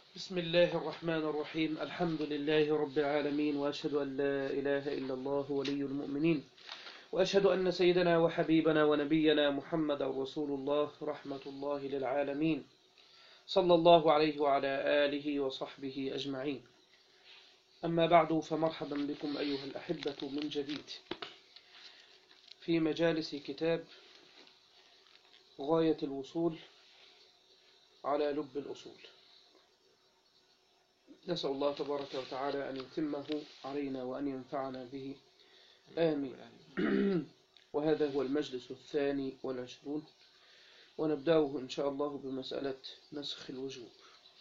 بسم الله الرحمن الرحيم الحمد لله رب العالمين وأشهد أن لا إله إلا الله ولي المؤمنين وأشهد أن سيدنا وحبيبنا ونبينا محمد رسول الله رحمة الله للعالمين صلى الله عليه وعلى آله وصحبه أجمعين أما بعد فمرحبا بكم أيها الأحبة من جديد في مجالس كتاب غاية الوصول على لب الأصول نسأل الله تبارك وتعالى أن يتمه علينا وأن ينفعنا به آمين وهذا هو المجلس الثاني والعشرون ونبدأه إن شاء الله بمسألة نسخ الوجوب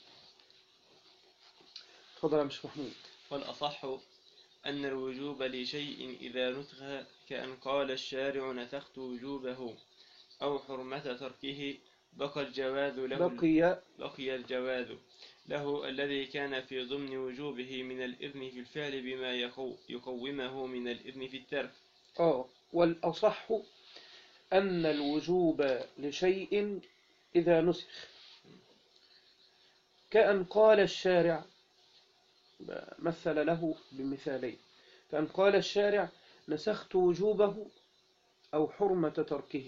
تفضل يا مش محمود والأصح أن الوجوب لشيء إذا نسخ كأن قال الشارع نسخت وجوبه أو حرمة تركه بقى الجواز له بقي بقي الجواز له الذي كان في ضمن وجوبه من الإذن في الفعل بما يقو يقومه من الإذن في الترك آه والأصح أن الوجوب لشيء إذا نسخ كأن قال الشارع مثل له بمثالين كأن قال الشارع نسخت وجوبه أو حرمة تركه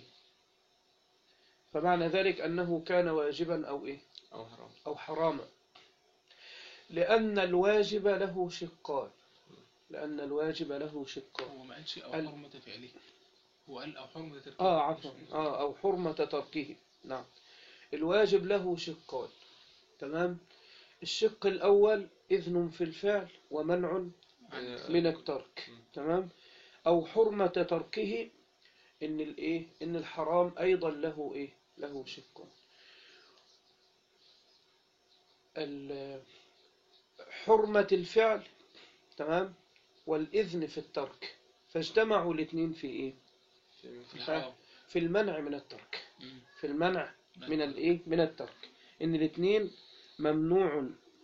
فمعنى ذلك أنه كان واجبا أو إيه أو حرام أو حراما لأن الواجب له شقان لأن الواجب له شقان هو ما قالش أو ال- حرمة فعله هو قال أو حرمة تركه آه عفوا آه أو حرمة تركه نعم الواجب له شقان تمام الشق الأول إذن في الفعل ومنع من الترك تمام أو حرمة تركه إن الإيه إن الحرام أيضا له إيه له شق ال- حرمة الفعل تمام والإذن في الترك فاجتمعوا الاثنين في إيه في الحرام في المنع من الترك مم. في المنع من الايه من الترك ان الاثنين ممنوع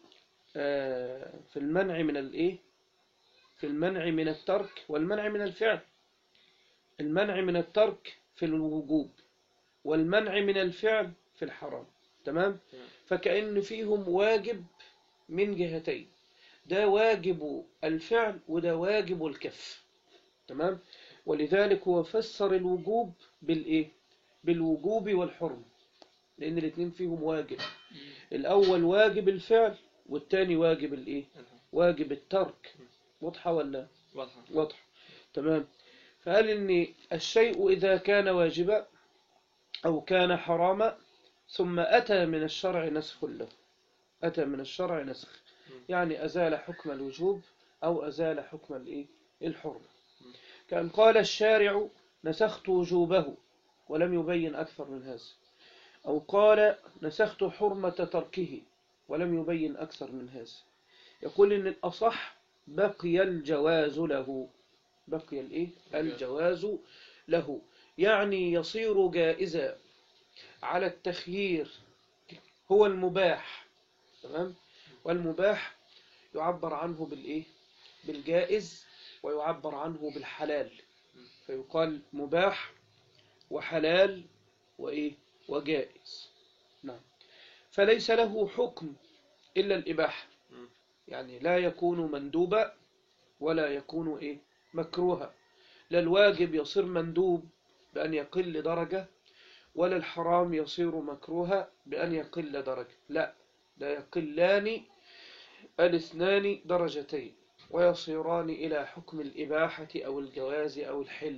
آه، في المنع من الايه في المنع من الترك والمنع من الفعل المنع من الترك في الوجوب والمنع من الفعل في الحرام تمام تمام. فكأن فيهم واجب من جهتين ده واجب الفعل وده واجب الكف تمام ولذلك هو فسر الوجوب بالايه بالوجوب والحرم لان الاثنين فيهم واجب الاول واجب الفعل والتاني واجب الايه واجب الترك واضحه ولا واضحة واضحه تمام فقال ان الشيء اذا كان واجبا او كان حراما ثم اتى من الشرع نسخ له اتى من الشرع نسخ يعني ازال حكم الوجوب او ازال حكم الايه الحرمه كان قال الشارع نسخت وجوبه ولم يبين أكثر من هذا أو قال نسخت حرمة تركه ولم يبين أكثر من هذا يقول إن الأصح بقي الجواز له بقي الإيه؟ الجواز له يعني يصير جائزا على التخيير هو المباح تمام والمباح يعبر عنه بالإيه بالجائز ويعبر عنه بالحلال فيقال مباح وحلال وإيه وجائز نعم فليس له حكم إلا الإباحة مم. يعني لا يكون مندوبا ولا يكون إيه مكروها لا الواجب يصير مندوب بأن يقل درجة ولا الحرام يصير مكروها بأن يقل درجة لا لا يقلان الاثنان درجتين ويصيران إلى حكم الإباحة أو الجواز أو الحل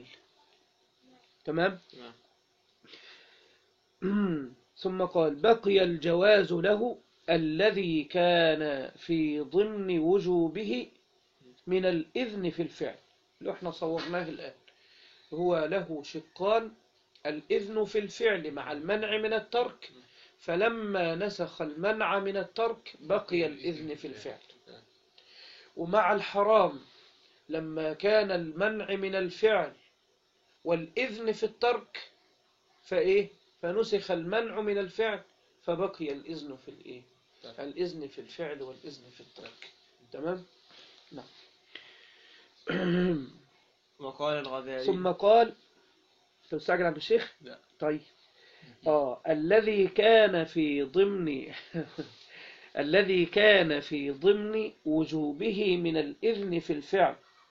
تمام تمام ثم قال بقي الجواز له الذي كان في ضمن وجوبه من الإذن في الفعل اللي احنا صورناه الآن هو له شقان الإذن في الفعل مع المنع من الترك فلما نسخ المنع من الترك بقي الإذن في الفعل ومع الحرام لما كان المنع من الفعل والإذن في الترك فإيه فنسخ المنع من الفعل فبقي الإذن في الإيه الإذن في الفعل والإذن في الترك تمام نعم وقال الغزالي ثم قال تستعجل عبد الشيخ لا. طيب آه الذي كان في ضمن الذي كان في ضمن وجوبه من الإذن في الفعل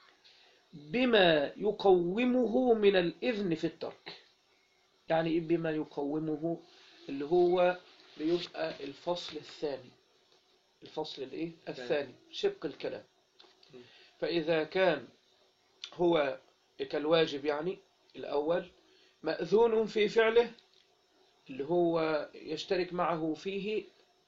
بما يقومه من الإذن في الترك يعني إيه بما يقومه اللي هو بيبقى الفصل الثاني الفصل الايه الثاني شق الكلام فإذا كان هو كالواجب يعني الأول مأذون في فعله اللي هو يشترك معه فيه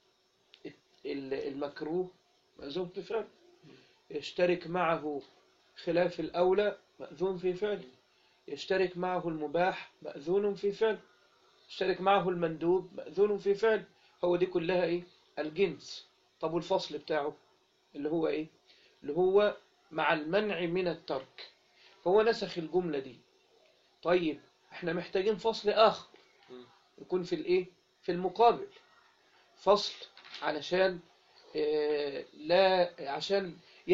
ال- المكروه مأذون في فعله يشترك معه خلاف الأولى مأذون في فعله يشترك معه المباح مأذون في فعله يشترك معه المندوب مأذون في فعله هو دي كلها إيه الجنس طب والفصل بتاعه اللي هو إيه اللي هو مع المنع من الترك فهو نسخ الجملة دي طيب احنا محتاجين فصل آخر مم. يكون في الإيه في المقابل فصل علشان آه، لا عشان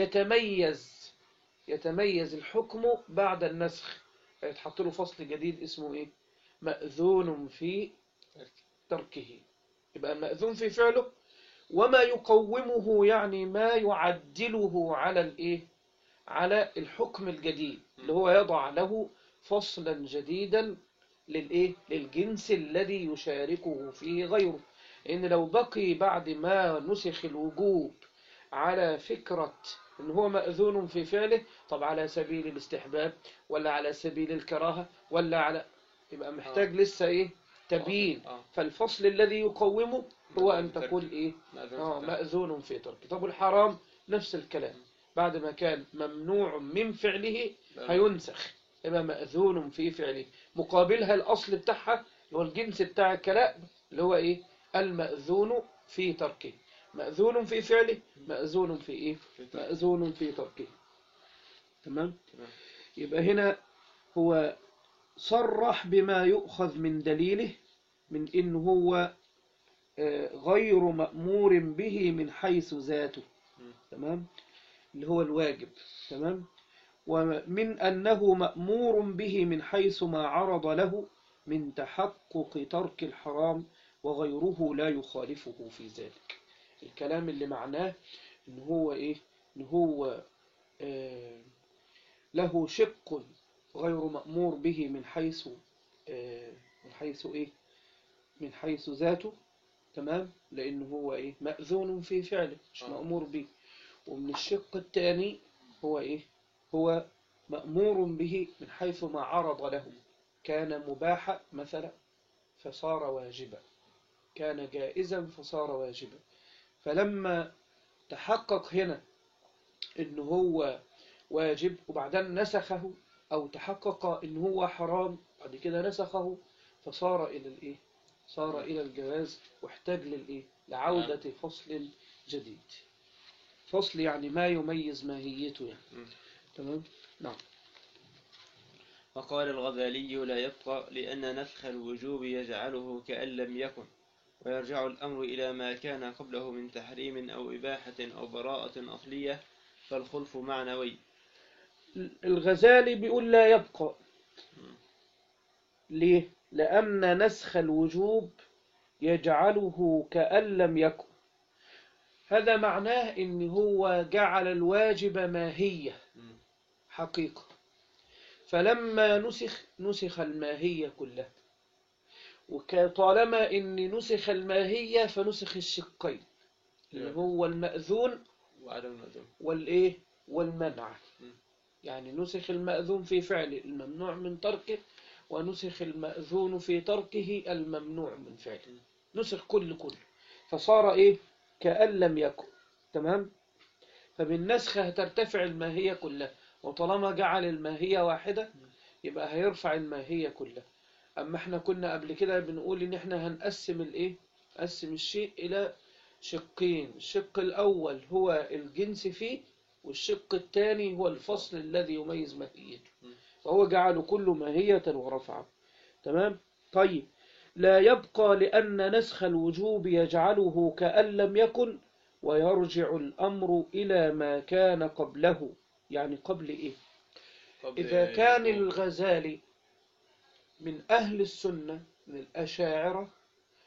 يتميز يتميز الحكم بعد النسخ فيتحط له فصل جديد اسمه ايه مأذون في تركه يبقى مأذون في فعله وما يقومه يعني ما يعدله على الايه على الحكم الجديد اللي هو يضع له فصلا جديدا للايه للجنس الذي يشاركه فيه غيره لان لو بقي بعد ما نسخ الوجوب على فكرة ان هو مأذون في فعله طب على سبيل الاستحباب ولا على سبيل الكراهة ولا على يبقى محتاج لسه ايه تبيين آه. فالفصل الذي يقومه هو ان مأذون في تقول تركه. ايه مأذون اه في الترك. مأذون في تركه طب الحرام نفس الكلام بعد ما كان ممنوع من فعله هينسخ يبقى مأذون في فعله مقابلها الأصل بتاعها اللي هو الجنس بتاع الكلام اللي هو إيه المأذون في تركه مأذون في فعله مأذون في إيه في ترك. مأذون في تركه تمام تمام. يبقى هنا هو صرح بما يؤخذ من دليله من إن هو آه، غير مأمور به من حيث ذاته مم. تمام اللي هو الواجب تمام ومن أنه مأمور به من حيث ما عرض له من تحقق ترك الحرام وغيره لا يخالفه في ذلك الكلام اللي معناه إن هو إيه إن هو آه له شق غير مأمور به من حيث آه من حيث إيه من حيث ذاته تمام لأنه هو إيه مأذون في فعله مش آه. مأمور به ومن الشق الثاني هو إيه هو مأمور به من حيث ما عرض له كان مباحا مثلا فصار واجبا كان جائزا فصار واجبا فلما تحقق هنا إن هو واجب وبعدين نسخه أو تحقق إن هو حرام بعد كده نسخه فصار إلى الإيه صار إلى الجواز واحتاج للإيه لعودة فصل جديد فصل يعني ما يميز ماهيته يعني مم. تمام نعم وقال الغزالي لا يبقى لأن نسخ الوجوب يجعله كأن لم يكن ويرجع الأمر إلى ما كان قبله من تحريم أو إباحة أو براءة أصلية فالخلف معنوي الغزالي بيقول لا يبقى ليه لأن نسخ الوجوب يجعله كأن لم يكن هذا معناه إن هو جعل الواجب ماهية مم. حقيقة فلما نسخ نسخ الماهية كلها وطالما إن نسخ الماهية فنسخ الشقين اللي نعم. هو المأذون وعدم المأذون والإيه والمنع م. يعني نسخ المأذون في فعله الممنوع من تركه ونسخ المأذون في تركه الممنوع من فعله نسخ كل كل فصار إيه كأن لم يكن تمام فبالنسخ هترتفع الماهية كلها وطالما جعل الماهية واحدة يبقى هيرفع الماهية كلها أما احنا كنا قبل كده بنقول إن احنا هنقسم الإيه نقسم الشيء إلى شقين الشق الأول هو الجنس فيه والشق الثاني هو الفصل الذي يميز ماهيته فهو جعله كله ماهية ورفعه تمام طيب لا يبقى لأن نسخ الوجوب يجعله كأن لم يكن ويرجع الأمر إلى ما كان قبله يعني قبل إيه قبل إذا كان الوجوب. الغزالي من أهل السنة من الأشاعرة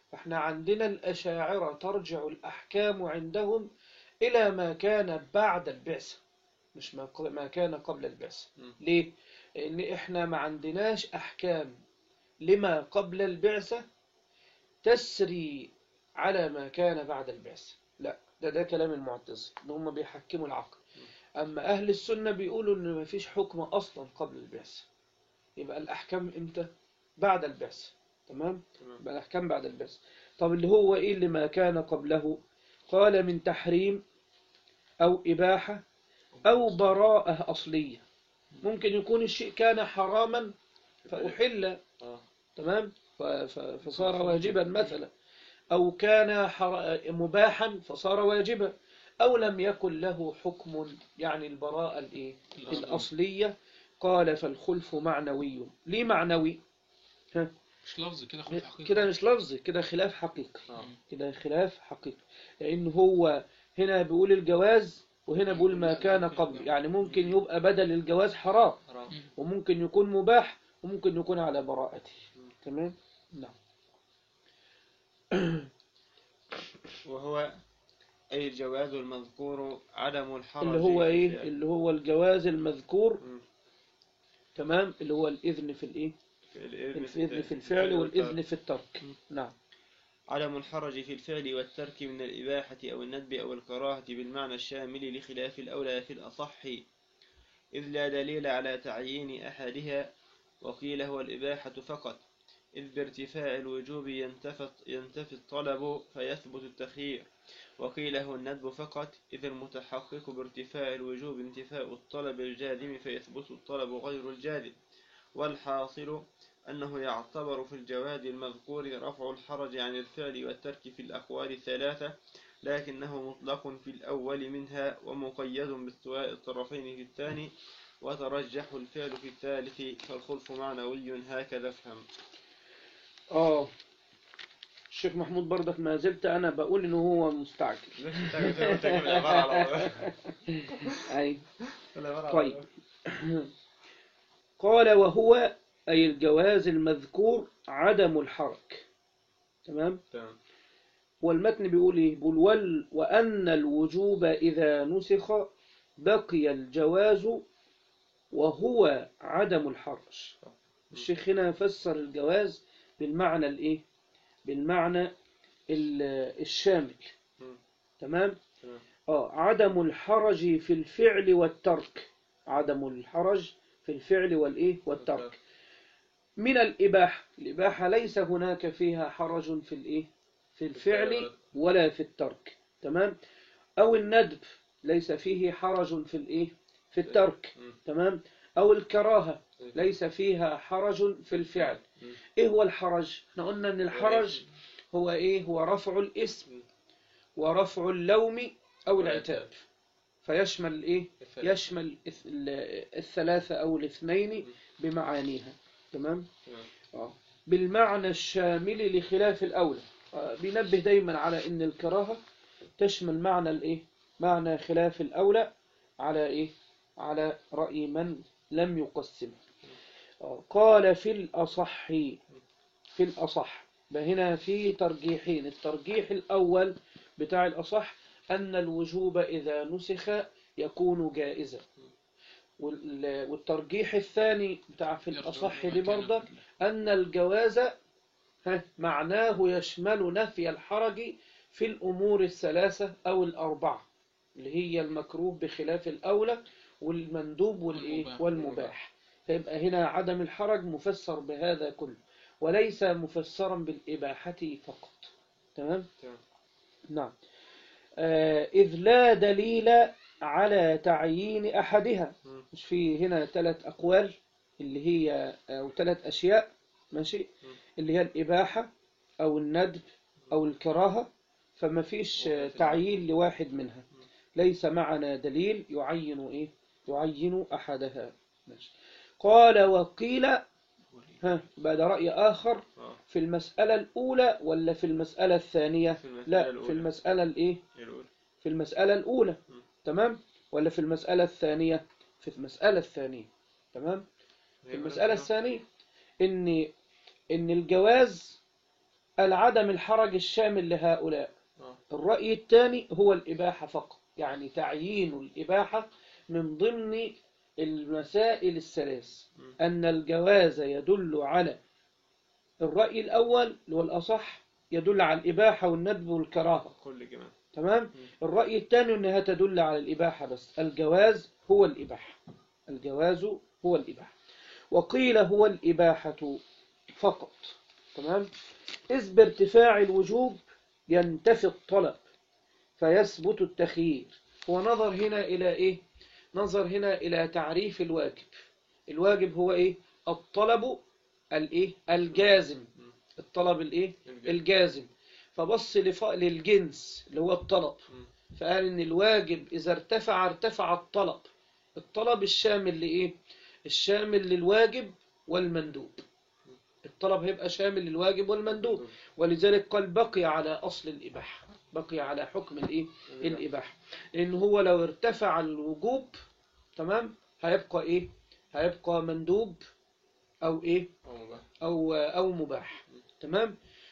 احنا عندنا الأشاعرة ترجع الأحكام عندهم إلى ما كان بعد البعثة مش ما ق- ما كان قبل البعثة مم. ليه؟ لأن احنا ما عندناش أحكام لما قبل البعثة تسري على ما كان بعد البعثة لا ده ده كلام المعتزلة ان هم بيحكموا العقل اما اهل السنة بيقولوا ان ما فيش حكم اصلا قبل البعثة يبقى الاحكام امتى بعد البعثة تمام تمام يبقى الاحكام بعد البعثة طب اللي هو ايه اللي ما كان قبله قال من تحريم او اباحة او براءة اصلية ممكن يكون الشيء كان حراما فأحل اه تمام ف- ف- فصار واجبا مثلا أو كان حر- مباحا فصار واجبا أو لم يكن له حكم يعني البراءة الإيه؟ الأصل. الأصلية قال فالخلف معنوي ليه معنوي مش لفظ كده خد حقيقة كده مش لفظي كده خلاف حقيقي اه كده خلاف حقيقي لأن هو هنا بيقول الجواز وهنا بيقول ما كان قبل يعني ممكن يبقى بدل الجواز حرام حرام وممكن يكون مباح وممكن يكون على براءته تمام نعم وهو أي الجواز المذكور عدم الحرج اللي هو في ايه الفعل. اللي هو الجواز المذكور مم. تمام اللي هو الإذن في الايه في الإذن الإذن في الفعل والإذن في الترك مم. نعم عدم الحرج في الفعل والترك من الإباحة أو الندب أو الكراهة بالمعنى الشامل لخلاف الأولى في الأصح إذ لا دليل على تعيين أحدها وقيل هو الإباحة فقط إذ بارتفاع الوجوب ينتفي ينتفي الطلب فيثبت التخيير وقيل هو الندب فقط إذ المتحقق بارتفاع الوجوب انتفاء الطلب الجازم فيثبت الطلب غير الجازم والحاصل أنه يعتبر في الجواز المذكور رفع الحرج عن الفعل والترك في الأقوال الثلاثة لكنه مطلق في الأول منها ومقيد باستواء الطرفين في الثاني وترجح الفعل في الثالث فالخلف معنوي هكذا افهم اه الشيخ محمود برضك ما زلت انا بقول ان هو مستعجل اي طيب قال وهو اي الجواز المذكور عدم الحرج تمام تمام والمتن بيقول ايه بيقول وال وان الوجوب اذا نسخ بقي الجواز وهو عدم الحرج الشيخ هنا فسر الجواز بالمعنى الايه بالمعنى ال- الشامل مم. تمام تمام. اه عدم الحرج في الفعل والترك عدم الحرج في الفعل والايه والترك من الإباحة الإباحة ليس هناك فيها حرج في الإيه في الفعل ولا في الترك تمام أو الندب ليس فيه حرج في الإيه في الترك مم. تمام أو الكراهة ليس فيها حرج في الفعل مم. إيه هو الحرج احنا قلنا أن الحرج هو إيه هو رفع الاسم ورفع اللوم أو العتاب فيشمل الإيه يشمل الث- ال- الثلاثة أو الاثنين بمعانيها تمام تمام. آه. بالمعنى الشامل لخلاف الأولى آه، بينبه دايما على أن الكراهة تشمل معنى الإيه معنى خلاف الأولى على إيه على رأي من لم يقسم آه، قال في الأصح في الأصح هنا في ترجيحين الترجيح الأول بتاع الأصح أن الوجوب إذا نسخ يكون جائزا وال- والترجيح الثاني بتاع في الأصح دي برضك أن الجواز ها، معناه يشمل نفي الحرج في الأمور الثلاثة أو الأربعة اللي هي المكروه بخلاف الأولى والمندوب والإيه والمباح. والمباح فيبقى هنا عدم الحرج مفسر بهذا كله وليس مفسرا بالإباحة فقط تمام تمام. نعم آه إذ لا دليل على تعيين أحدها مم. مش في هنا ثلاث أقوال اللي هي أو ثلاث أشياء ماشي اللي هي الإباحة أو الندب أو الكراهة فما فيش آه، تعيين لواحد منها ليس معنا دليل يعين إيه يعين أحدها ماشي قال وقيل ها بعد رأي آخر آه. في المسألة الأولى ولا في المسألة الثانية في المسألة لا الأولى. في المسألة الإيه الأولى. في المسألة الأولى م. تمام ولا في المسألة الثانية في المسألة الثانية تمام في المسألة الثانية إن إن الجواز العدم الحرج الشامل لهؤلاء آه. الرأي الثاني هو الإباحة فقط يعني تعيين الإباحة من ضمن المسائل الثلاث مم. أن الجواز يدل على الرأي الأول اللي هو الأصح يدل على الإباحة والندب والكراهة كل كمان تمام الرأي الثاني أنها تدل على الإباحة بس الجواز هو الإباحة الجواز هو الإباحة وقيل هو الإباحة فقط تمام إذ بارتفاع الوجوب ينتفي الطلب فيثبت التخيير هو نظر هنا إلى إيه نظر هنا إلى تعريف الواجب الواجب هو إيه الطلب الإيه الجازم الطلب الإيه الجازم. الجازم فبص لف- للجنس اللي هو الطلب مم. فقال إن الواجب إذا ارتفع ارتفع الطلب الطلب الشامل لإيه الشامل للواجب والمندوب الطلب هيبقى شامل للواجب والمندوب ولذلك قال بقي على أصل الإباحة بقي على حكم الإيه الإباحة لأن هو لو ارتفع الوجوب تمام هيبقى إيه هيبقى مندوب أو إيه أو مباح. أو أو مباح تمام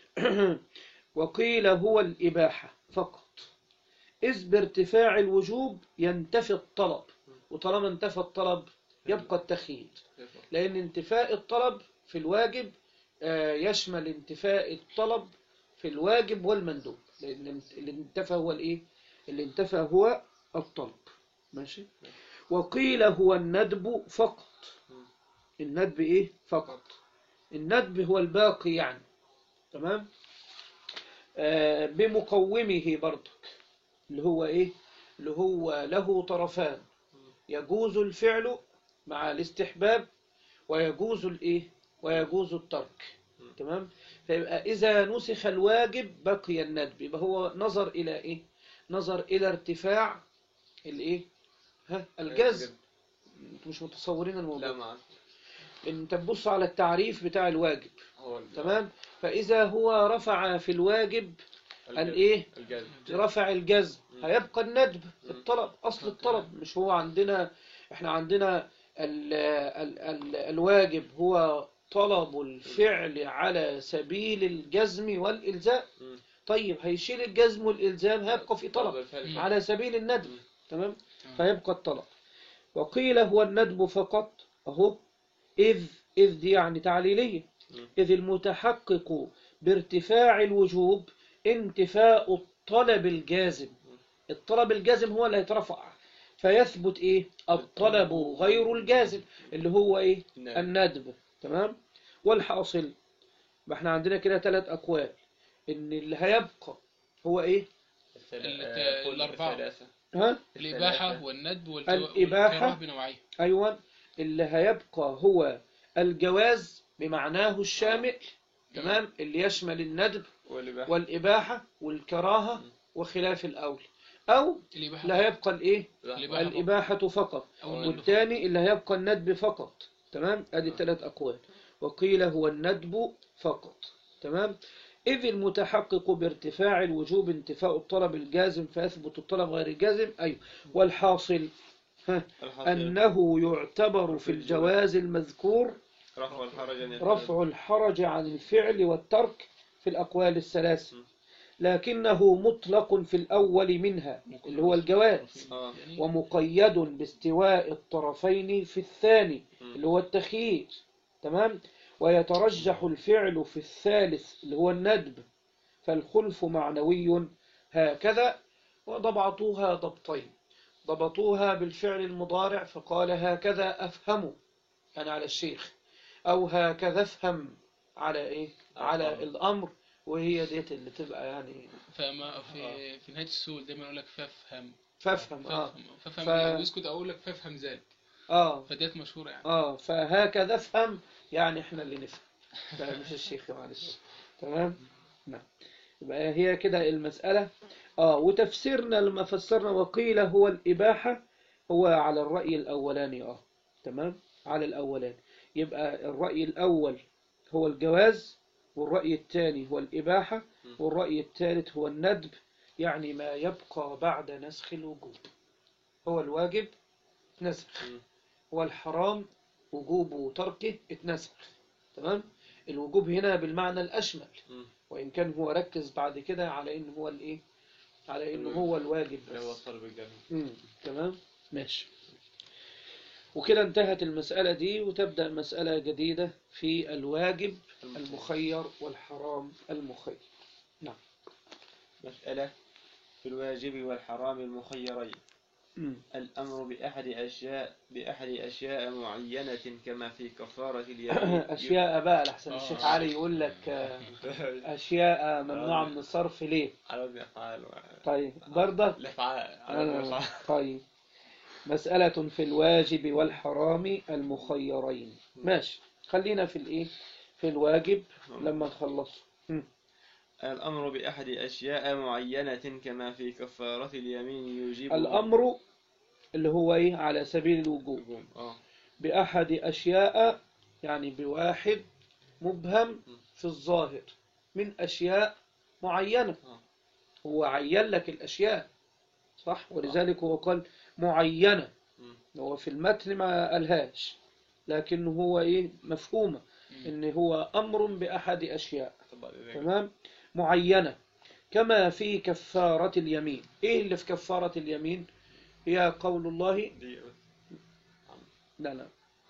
وقيل هو الإباحة فقط إذ بارتفاع الوجوب ينتفي الطلب وطالما انتفى الطلب يبقى التخيير لأن انتفاء الطلب في الواجب آه، يشمل انتفاء الطلب في الواجب والمندوب لأن اللي انتفى هو الإيه؟ اللي انتفى هو الطلب ماشي وقيل هو الندب فقط الندب إيه فقط الندب هو الباقي يعني تمام آه بمقومه برضك اللي هو إيه اللي هو له طرفان يجوز الفعل مع الاستحباب ويجوز الايه ويجوز الترك تمام فيبقى اذا نسخ الواجب بقي الندب يبقى هو نظر الى ايه نظر الى ارتفاع الايه ها الجزم انتوا مش متصورين لا الموضوع ما انت تبص على التعريف بتاع الواجب هو الجزم. تمام فاذا هو رفع في الواجب الجزم. الايه الجزم رفع الجزم مم. هيبقى الندب مم. الطلب أصل الطلب مش هو عندنا احنا عندنا ال ال ال الواجب هو طلب الفعل على سبيل الجزم والإلزام مم. طيب هيشيل الجزم والإلزام هيبقى في طلب الفعل. على سبيل الندب مم. تمام فيبقى الطلب وقيل هو الندب فقط أهو إذ إذ دي يعني تعليلية مم. إذ المتحقق بارتفاع الوجوب انتفاء الطلب الجازم الطلب الجازم هو اللي هيترفع فيثبت إيه الطلب غير الجازم اللي هو إيه الندب. الندب تمام والحاصل يبقى احنا عندنا كده ثلاث أقوال إن اللي هيبقى هو إيه الثلا- ال- آه، قل الأربعة. الثلاثة. ها الإباحة الثلاثة. والند والجو... الإباحة. والكراهة بنوعيه أيوة اللي هيبقى هو الجواز بمعناه الشامل تمام اللي يشمل الندب والإباحة. والإباحة والكراهة وخلاف الأول أو الإباحة اللي هيبقى الإيه الإباحة فقط. الإباحة فقط أو الندب والثاني اللي هيبقى الندب فقط تمام أدي ثلاث أقوال وقيل هو الندب فقط تمام إذ المتحقق بارتفاع الوجوب انتفاء الطلب الجازم فيثبت الطلب غير الجازم أيوه والحاصل ها الحاصل. أنه يعتبر في الجواز المذكور رفع الحرج عن الفعل. رفع الحرج عن الفعل والترك في الأقوال الثلاث لكنه مطلق في الأول منها اللي هو الجواز آه. ومقيد باستواء الطرفين في الثاني اللي هو التخيير تمام ويترجح الفعل في الثالث اللي هو الندب فالخلف معنوي هكذا وضبطوها ضبطين ضبطوها بالفعل المضارع فقال هكذا أفهم يعني على الشيخ أو هكذا افهم على إيه على الأمر. الأمر وهي ديت اللي تبقى يعني فما في في نهاية السؤال دايما يقول لك فافهم فافهم آه فافهم فافهم ف- ويسكت أقول لك فافهم ذلك آه فديت مشهورة يعني اه فهكذا افهم يعني احنا اللي نفهم لا مش الشيخ معلش تمام نعم يبقى هي كده المسألة اه وتفسيرنا لما فسرنا وقيل هو الإباحة هو على الرأي الأولاني اه تمام على الأولاني يبقى الرأي الأول هو الجواز والرأي الثاني هو الإباحة والرأي الثالث هو الندب يعني ما يبقى بعد نسخ الوجوب هو الواجب نسخ مم. والحرام وجوب تركه اتنسخ تمام الوجوب هنا بالمعنى الأشمل مم. وإن كان هو ركز بعد كده على إن هو الإيه على إن هو الواجب اللي هو بس الطلب الجميل مم. تمام ماشي وكده انتهت المسألة دي وتبدأ مسألة جديدة في الواجب المخير والحرام المخير مسألة في الواجب والحرام المخيرين مم. الأمر بأحد أشياء بأحد أشياء معينة كما في كفارة اليمين أشياء بقى لحسن آه. الشيخ علي يقول لك آه، أشياء ممنوعة من الصرف ليه على وزن أفعال طيب برضه الأفعال على وزن آه، أفعال طيب مسألة في الواجب والحرام المخيرين ماشي خلينا في الإيه في الواجب لما نخلص الأمر بأحد أشياء معينة كما في كفارة اليمين يوجب الأمر اللي هو إيه على سبيل الوجوب آه بأحد أشياء يعني بواحد مبهم في الظاهر من أشياء معينة آه. هو عين لك الأشياء صح ولذلك هو قال معينة مم. هو في المتن ما قالهاش لكن هو إيه مفهومة إن هو أمر بأحد أشياء طبعا ذلك. تمام معينة كما في كفارة اليمين إيه اللي في كفارة اليمين هي قول الله دي- لا لا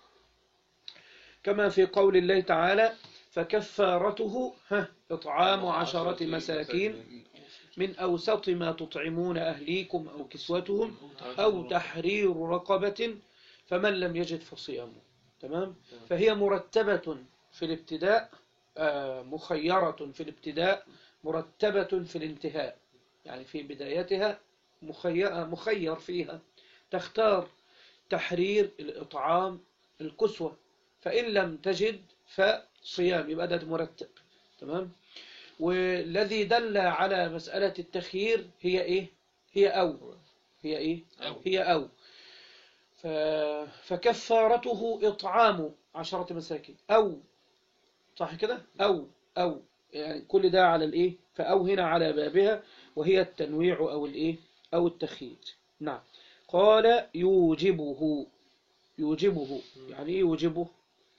كما في قول الله تعالى فكفارته ها إطعام عشرة مساكين من أوسط ما تطعمون أهليكم أو كسوتهم أو تحرير رقبة فمن لم يجد فصيامه تمام فهي مرتبة في الابتداء آه، مخيرة في الابتداء مرتبة في الانتهاء يعني في بدايتها مخير, مخير فيها تختار تحرير الإطعام الكسوة فإن لم تجد فصيام يبقى ده مرتب تمام والذي دل على مسألة التخيير هي إيه هي أو هي إيه أو. هي أو ف... فكفارته إطعام عشرة مساكين أو صح كده أو أو يعني كل ده على الإيه فأو هنا على بابها وهي التنويع أو الإيه أو التخيير نعم قال يوجبه يوجبه يعني إيه يوجبه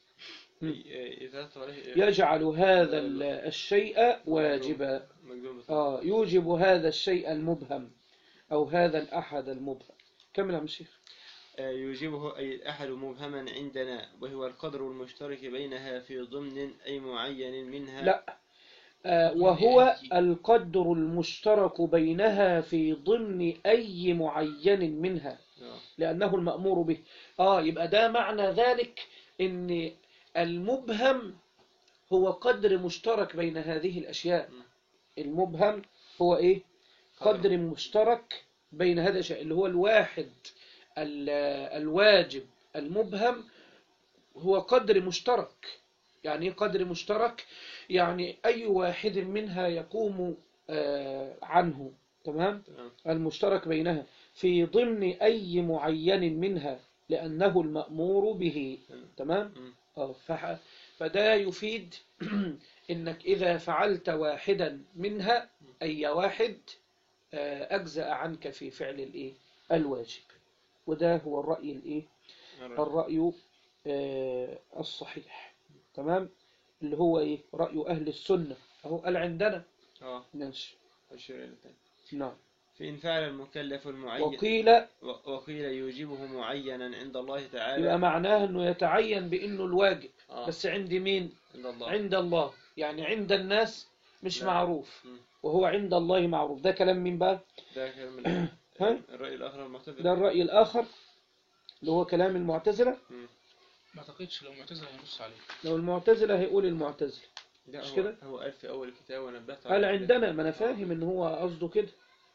إذا صريح يجعل هذا ال- الشيء واجبا مجزوم بس. آه يوجب هذا الشيء المبهم أو هذا الأحد المبهم كمل يا عم الشيخ آه، يوجبه أي الأحد مبهما عندنا وهو القدر المشترك بينها في ضمن أي معين منها لا آه وهو القدر المشترك بينها في ضمن أي معين منها آه. لأنه المأمور به آه يبقى ده معنى ذلك إن المبهم هو قدر مشترك بين هذه الأشياء م. المبهم هو إيه قدر مشترك بين هذا الشيء اللي هو الواحد ال- الواجب المبهم هو قدر مشترك يعني إيه قدر مشترك يعني أي واحد منها يقوم آه، عنه تمام تمام المشترك بينها في ضمن أي معين منها لأنه المأمور به تمام م. آه، فح- فده يفيد إنك إذا فعلت واحدا منها أي واحد آه، أجزأ عنك في فعل الإيه الواجب وده هو الرأي الإيه الرأي آه، الصحيح تمام اللي هو إيه رأي أهل السنة أهو قال عندنا اه ماشي أشير إلى ذلك. نعم فإن فعل المكلف المعين وقيل و- وقيل يوجبه معينا عند الله يبقى تعالى معناه أنه يتعين بأنه الواجب آه. بس عند مين عند الله عند الله يعني عند الناس مش لا. معروف م. وهو عند الله معروف ده كلام مين بقى ده كلام ال- ها؟ الرأي الآخر المعتدل ده الرأي الآخر اللي هو كلام المعتزلة م. ما اعتقدش لو معتزله هينص عليه لو المعتزلة هيقول المعتزلة لا مش هو كده؟ هو قال في أول الكتاب ونبهت قال على عندنا ما أنا فاهم إن هو قصده كده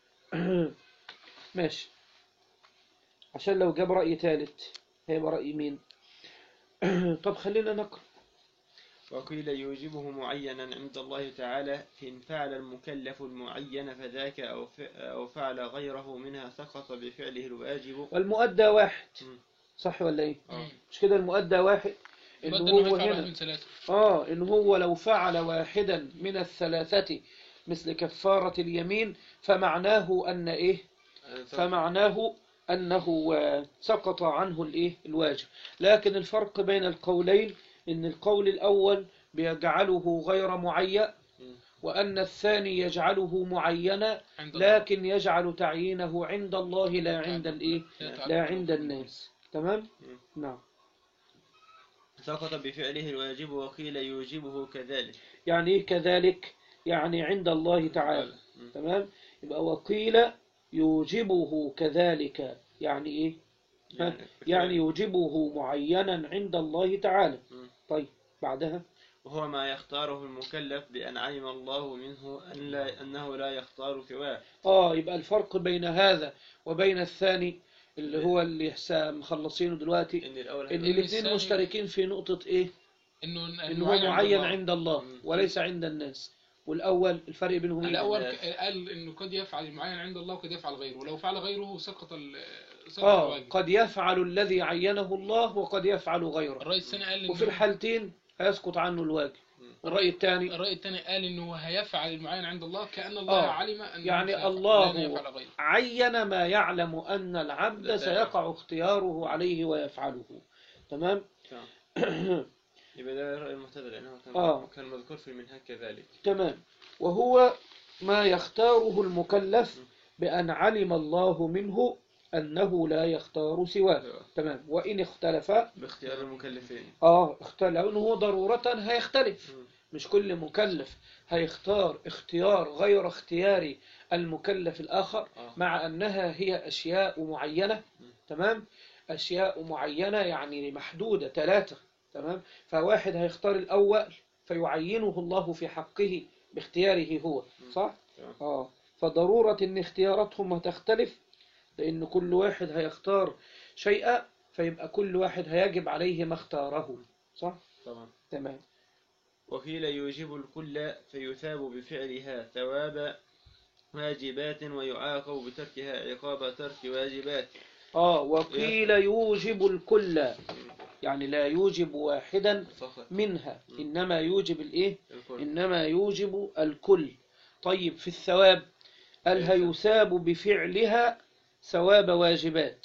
ماشي عشان لو جاب رأي ثالث هيبقى رأي مين طب خلينا نقرأ وقيل يوجبه معينا عند الله تعالى إن فعل المكلف المعين فذاك أو ف- أو فعل غيره منها سقط بفعله الواجب والمؤدى واحد مم. صح ولا إيه آه. مش كده المؤدى واحد إن المادة هو انه هيدفع واحد هنا من ثلاثة آه إن هو لو فعل واحدا من الثلاثة مثل كفارة اليمين فمعناه أن إيه فمعناه أنه آه، سقط عنه الإيه الواجب لكن الفرق بين القولين إن القول الأول بيجعله غير معين مم. وأن الثاني يجعله معينا عند الله. لكن يجعل تعيينه عند الله لا عند الإيه لا لا عند الناس تمام مم. نعم سقط بفعله الواجب وقيل يوجبه كذلك يعني إيه كذلك يعني عند الله تعالى مم. تمام يبقى وقيل يوجبه كذلك يعني إيه ها؟ يعني يوجبه معينا عند الله تعالى مم. طيب بعدها وهو ما يختاره المكلف بأن علم الله منه أن لا أنه لا يختار سواه آه يبقى الفرق بين هذا وبين الثاني اللي هو اللي لسه مخلصينه دلوقتي إن الأول إن هيبقى- الاثنين الثاني- مشتركين في نقطة إيه انه إن هو معين عند الله مم. وليس عند الناس والأول الفرق بينهم إيه؟ الاول الناس. ك- قال انه قد يفعل معين عند الله وقد يفعل غيره ولو فعل غيره سقط ال سقط آه الواجب قد يفعل الذي عينه الله وقد يفعل غيره الرأي الثاني قال وفي إنه- الحالتين هيسقط عنه الواجب والرأي الثاني الرأي الثاني قال انه هيفعل المعين عند الله كأن الله آه. علم انه يعني سيفعل، الله لا يفعل غيره عين ما يعلم أن العبد لا سيقع اختياره عليه ويفعله تمام تمام. يبقى ده رأي المعتزلة لأنه كان آه. كان مذكور في المنهج كذلك تمام وهو ما يختاره المكلف بأن علم الله منه أنه لا يختار سواه تمام وإن اختلف باختيار المكلفين آه اختلف لأنه ضرورة هيختلف مم. مش كل مكلف هيختار اختيار غير اختيار المكلف الآخر آه. مع أنها هي أشياء معينة مم. تمام أشياء معينة يعني محدودة ثلاثة تمام فواحد هيختار الأول فيعينه الله في حقه باختياره هو صح؟ تمام. آه فضرورة إن اختياراتهم هتختلف لأن كل واحد هيختار شيئا فيبقى كل واحد هيجب عليه ما اختاره صح؟ طبعا تمام وقيل يوجب الكل فيثاب بفعلها ثواب واجبات ويعاقب بتركها عقاب ترك واجبات آه وقيل يوجب الكل يعني لا يوجب واحدا فقط منها إنما يوجب الإيه؟ الكل إنما يوجب الكل طيب في الثواب قال هيثاب بفعلها ثواب واجبات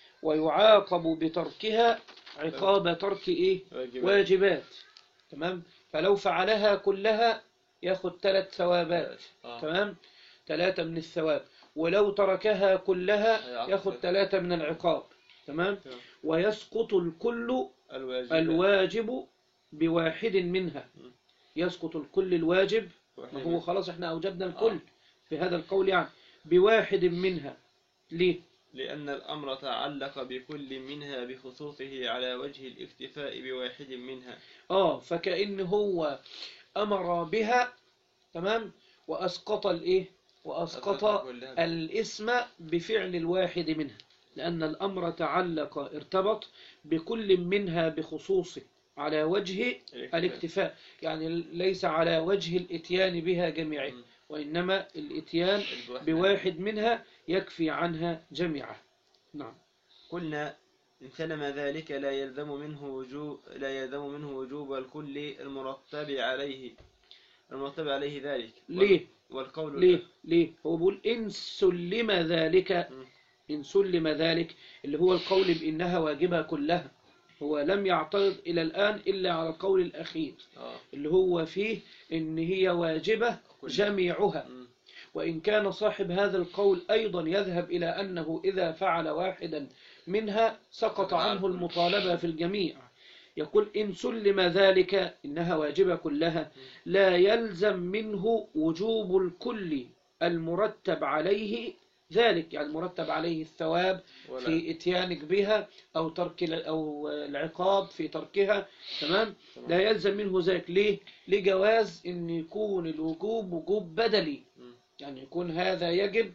ويعاقب بتركها عقاب ترك إيه؟ واجبات واجبات تمام فلو فعلها كلها ياخد ثلاث ثوابات آه. تمام ثلاثة من الثواب ولو تركها كلها هيعاقب. ياخد ثلاثة من العقاب تمام تمام. ويسقط الكل الواجبات الواجب بواحد منها م. يسقط الكل الواجب واحد ما هو من- خلاص احنا أوجبنا الكل آه. في هذا القول يعني بواحد منها ليه لأن الأمر تعلق بكل منها بخصوصه على وجه الاكتفاء بواحد منها اه فكأن هو أمر بها تمام وأسقط الإيه وأسقط أسقط كلها. الاسم بفعل الواحد منها لأن الأمر تعلق ارتبط بكل منها بخصوصه على وجه الاكتفاء. الاكتفاء يعني ليس على وجه الاتيان بها جميعا م. وإنما الاتيان الواحد. بواحد منها يكفي عنها جميعا نعم قلنا إن سلم ذلك لا يلزم منه وجوب لا يلزم منه وجوب الكل المرتب عليه المرتب عليه ذلك ليه والقول ليه ليه هو بيقول إن سلم ذلك م. إن سلم ذلك اللي هو القول بإنها واجبة كلها هو لم يعترض إلى الآن إلا على القول الأخير آه. اللي هو فيه إن هي واجبة كلها. جميعها م. وإن كان صاحب هذا القول أيضا يذهب إلى أنه إذا فعل واحدا منها سقط عنه المطالبة في الجميع يقول إن سلم ذلك إنها واجبة كلها لا يلزم منه وجوب الكل المرتب عليه ذلك يعني المرتب عليه الثواب ولا في اتيانك بها أو ترك ال- أو العقاب في تركها تمام تمام. لا يلزم منه ذلك ليه لجواز أن يكون الوجوب وجوب بدلي م. يعني يكون هذا يجب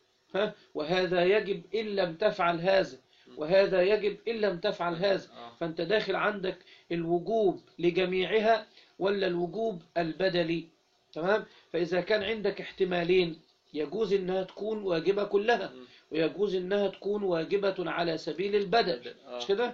ها وهذا يجب إن لم تفعل هذا وهذا يجب إن لم تفعل هذا آه. فأنت داخل عندك الوجوب لجميعها ولا الوجوب البدلي تمام فإذا كان عندك احتمالين يجوز إنها تكون واجبة كلها م. ويجوز إنها تكون واجبة على سبيل البدل آه. مش كده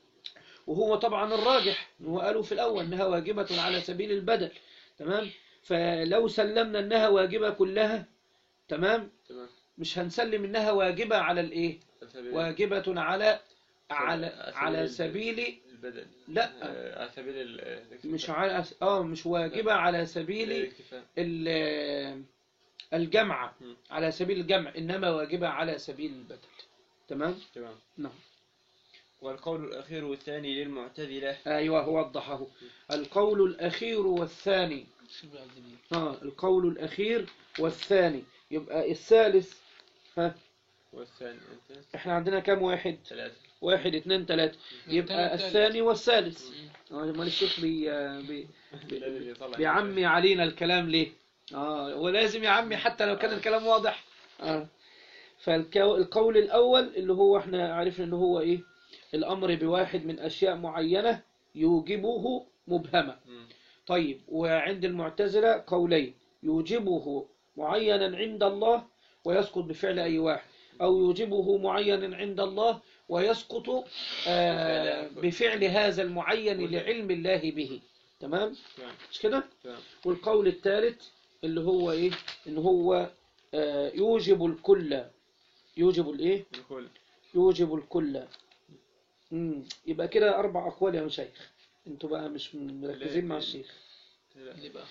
وهو طبعا الراجح هو قالوا في الأول إنها واجبة على سبيل البدل تمام فلو سلمنا إنها واجبة كلها تمام تمام مش هنسلم إنها واجبة على الإيه السبيل. واجبة على على سبيل على الب- سبيل البدل لا آه، على سبيل ال- الاكتفاء. مش على اه مش واجبة على سبيل الاكتفاء ال- الجمع مم. على سبيل الجمع إنما واجبة على سبيل البدل تمام تمام نعم والقول الأخير والثاني للمعتزلة أيوه وضحه القول الأخير والثاني شو بعد دي؟ ها القول الأخير والثاني يبقى الثالث ها والثاني أنت احنا عندنا كام واحد ثلاثة واحد اتنين تلاتة يبقى الثالث. الثاني والثالث مم. اه امال الشيخ بي بي الذي يطلع بيعمي علينا الكلام ليه اه ولازم يعمي حتى لو كان الكلام واضح اه فالقول الأول اللي هو احنا عرفنا ان هو ايه الأمر بواحد من أشياء معينة يوجبه مبهمة مم. طيب وعند المعتزلة قولين يوجبه معينا عند الله ويسقط بفعل أي واحد أو يوجبه معينا عند الله ويسقط آه بفعل هذا المعين لعلم الله به تمام تمام مش كده تمام والقول الثالث اللي هو ايه ان هو آه يوجب الكل يوجب الايه الكل يوجب الكل مم. يبقى كده اربع اقوال يا مشايخ انتوا بقى مش مركزين مع الشيخ اللي بقى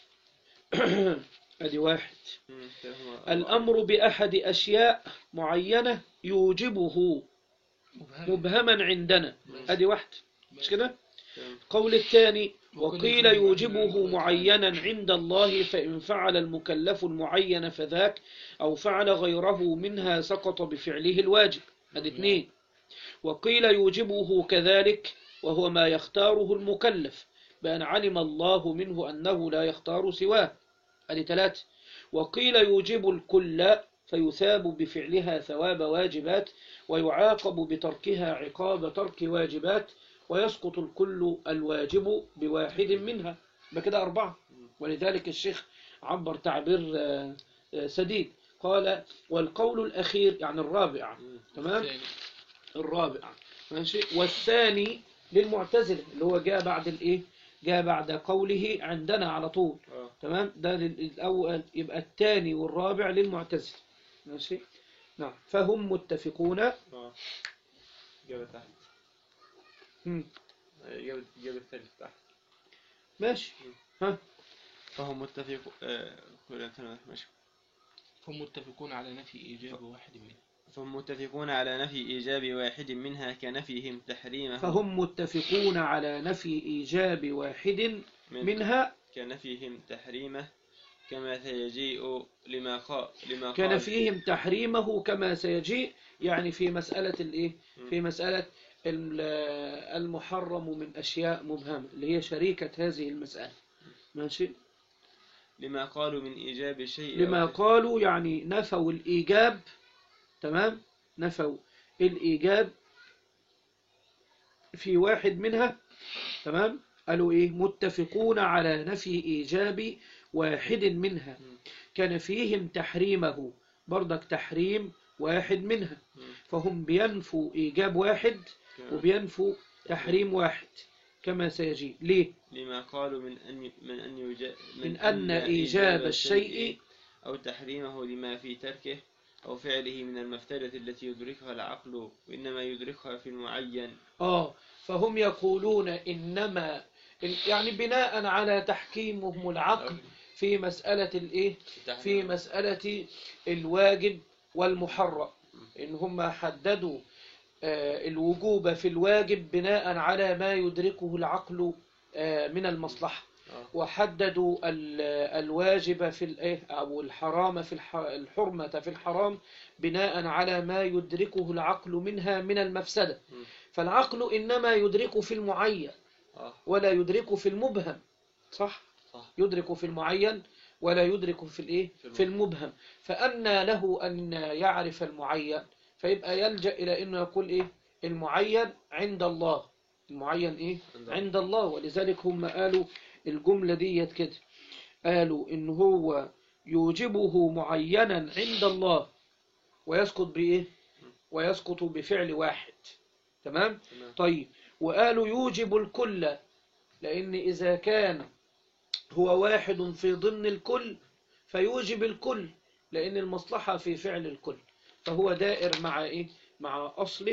ادي واحد مم. كده هما الامر باحد اشياء معينه يوجبه مبهم مبهما عندنا ادي واحد مش كده تمام. قول الثاني وكل وقيل ذي يوجبه معين معينا عند الله فإن فعل المكلف المعين فذاك أو فعل غيره منها سقط بفعله الواجب هذه اثنين وقيل يوجبه كذلك وهو ما يختاره المكلف بأن علم الله منه أنه لا يختار سواه هذه ثلاثة وقيل يوجب الكل فيثاب بفعلها ثواب واجبات ويعاقب بتركها عقاب ترك واجبات ويسقط الكل الواجب بواحد منها بكده أربعة ولذلك الشيخ عبر تعبير آه، آه، سديد قال والقول الأخير يعني الرابع تمام الثاني. الرابع ماشي والثاني للمعتزلة اللي هو جاء بعد الايه جاء بعد قوله عندنا على طول اه تمام ده لل- الأول يبقى الثاني والرابع للمعتزلة ماشي نعم فهم متفقون اه جاب تحت مم. جاب جاب الثالث تحت ماشي ها فهم متفقون آه، كل سنة ماشي هم متفقون على نفي إيجاب واحد منهم فهم متفقون على نفي إيجاب واحد منها كنفيهم تحريمه فهم متفقون على نفي إيجاب واحد من منها كنفيهم تحريمه كما سيجيء لما قال لما قال كنفيهم تحريمه كما سيجيء يعني في مسألة الإيه في مسألة ال- المحرم من أشياء مبهمة اللي هي شريكة هذه المسألة ماشي لما قالوا من إيجاب شيء لما واحد. قالوا يعني نفوا الإيجاب تمام نفوا الإيجاب في واحد منها تمام قالوا إيه متفقون على نفي إيجاب واحد منها كان فيهم تحريمه برضك تحريم واحد منها مم. فهم بينفوا إيجاب واحد كما- وبينفوا تحريم واحد كما سيجي ليه لما قالوا من أن من أن يجا من أن إيجاب الشيء أو تحريمه لما في تركه أو فعله من المفترة التي يدركها العقل وإنما يدركها في المعين آه فهم يقولون إنما يعني بناء على تحكيمهم العقل في مسألة الإيه في مسألة الواجب والمحرم إن هم حددوا آه، الوجوب في الواجب بناء على ما يدركه العقل آه، من المصلحة آه. وحددوا ال- الواجب في الإيه أو الحرام في الح- الحرمة في الحرام بناء على ما يدركه العقل منها من المفسدة مم. فالعقل إنما يدرك في المعين آه. ولا يدرك في المبهم صح صح يدرك في المعين ولا يدرك في الايه في في المبهم فأنى له أن يعرف المعين فيبقى يلجأ إلى أنه يقول إيه المعين عند الله المعين إيه عند الله. عند الله ولذلك هم قالوا الجملة ديت كده قالوا إن هو يوجبه معينا عند الله ويسقط بإيه ويسقط بفعل واحد تمام تمام طيب وقالوا يوجب الكل لأن إذا كان هو واحد في ضمن الكل فيوجب الكل لأن المصلحة في فعل الكل فهو دائر مع إيه؟ مع أصله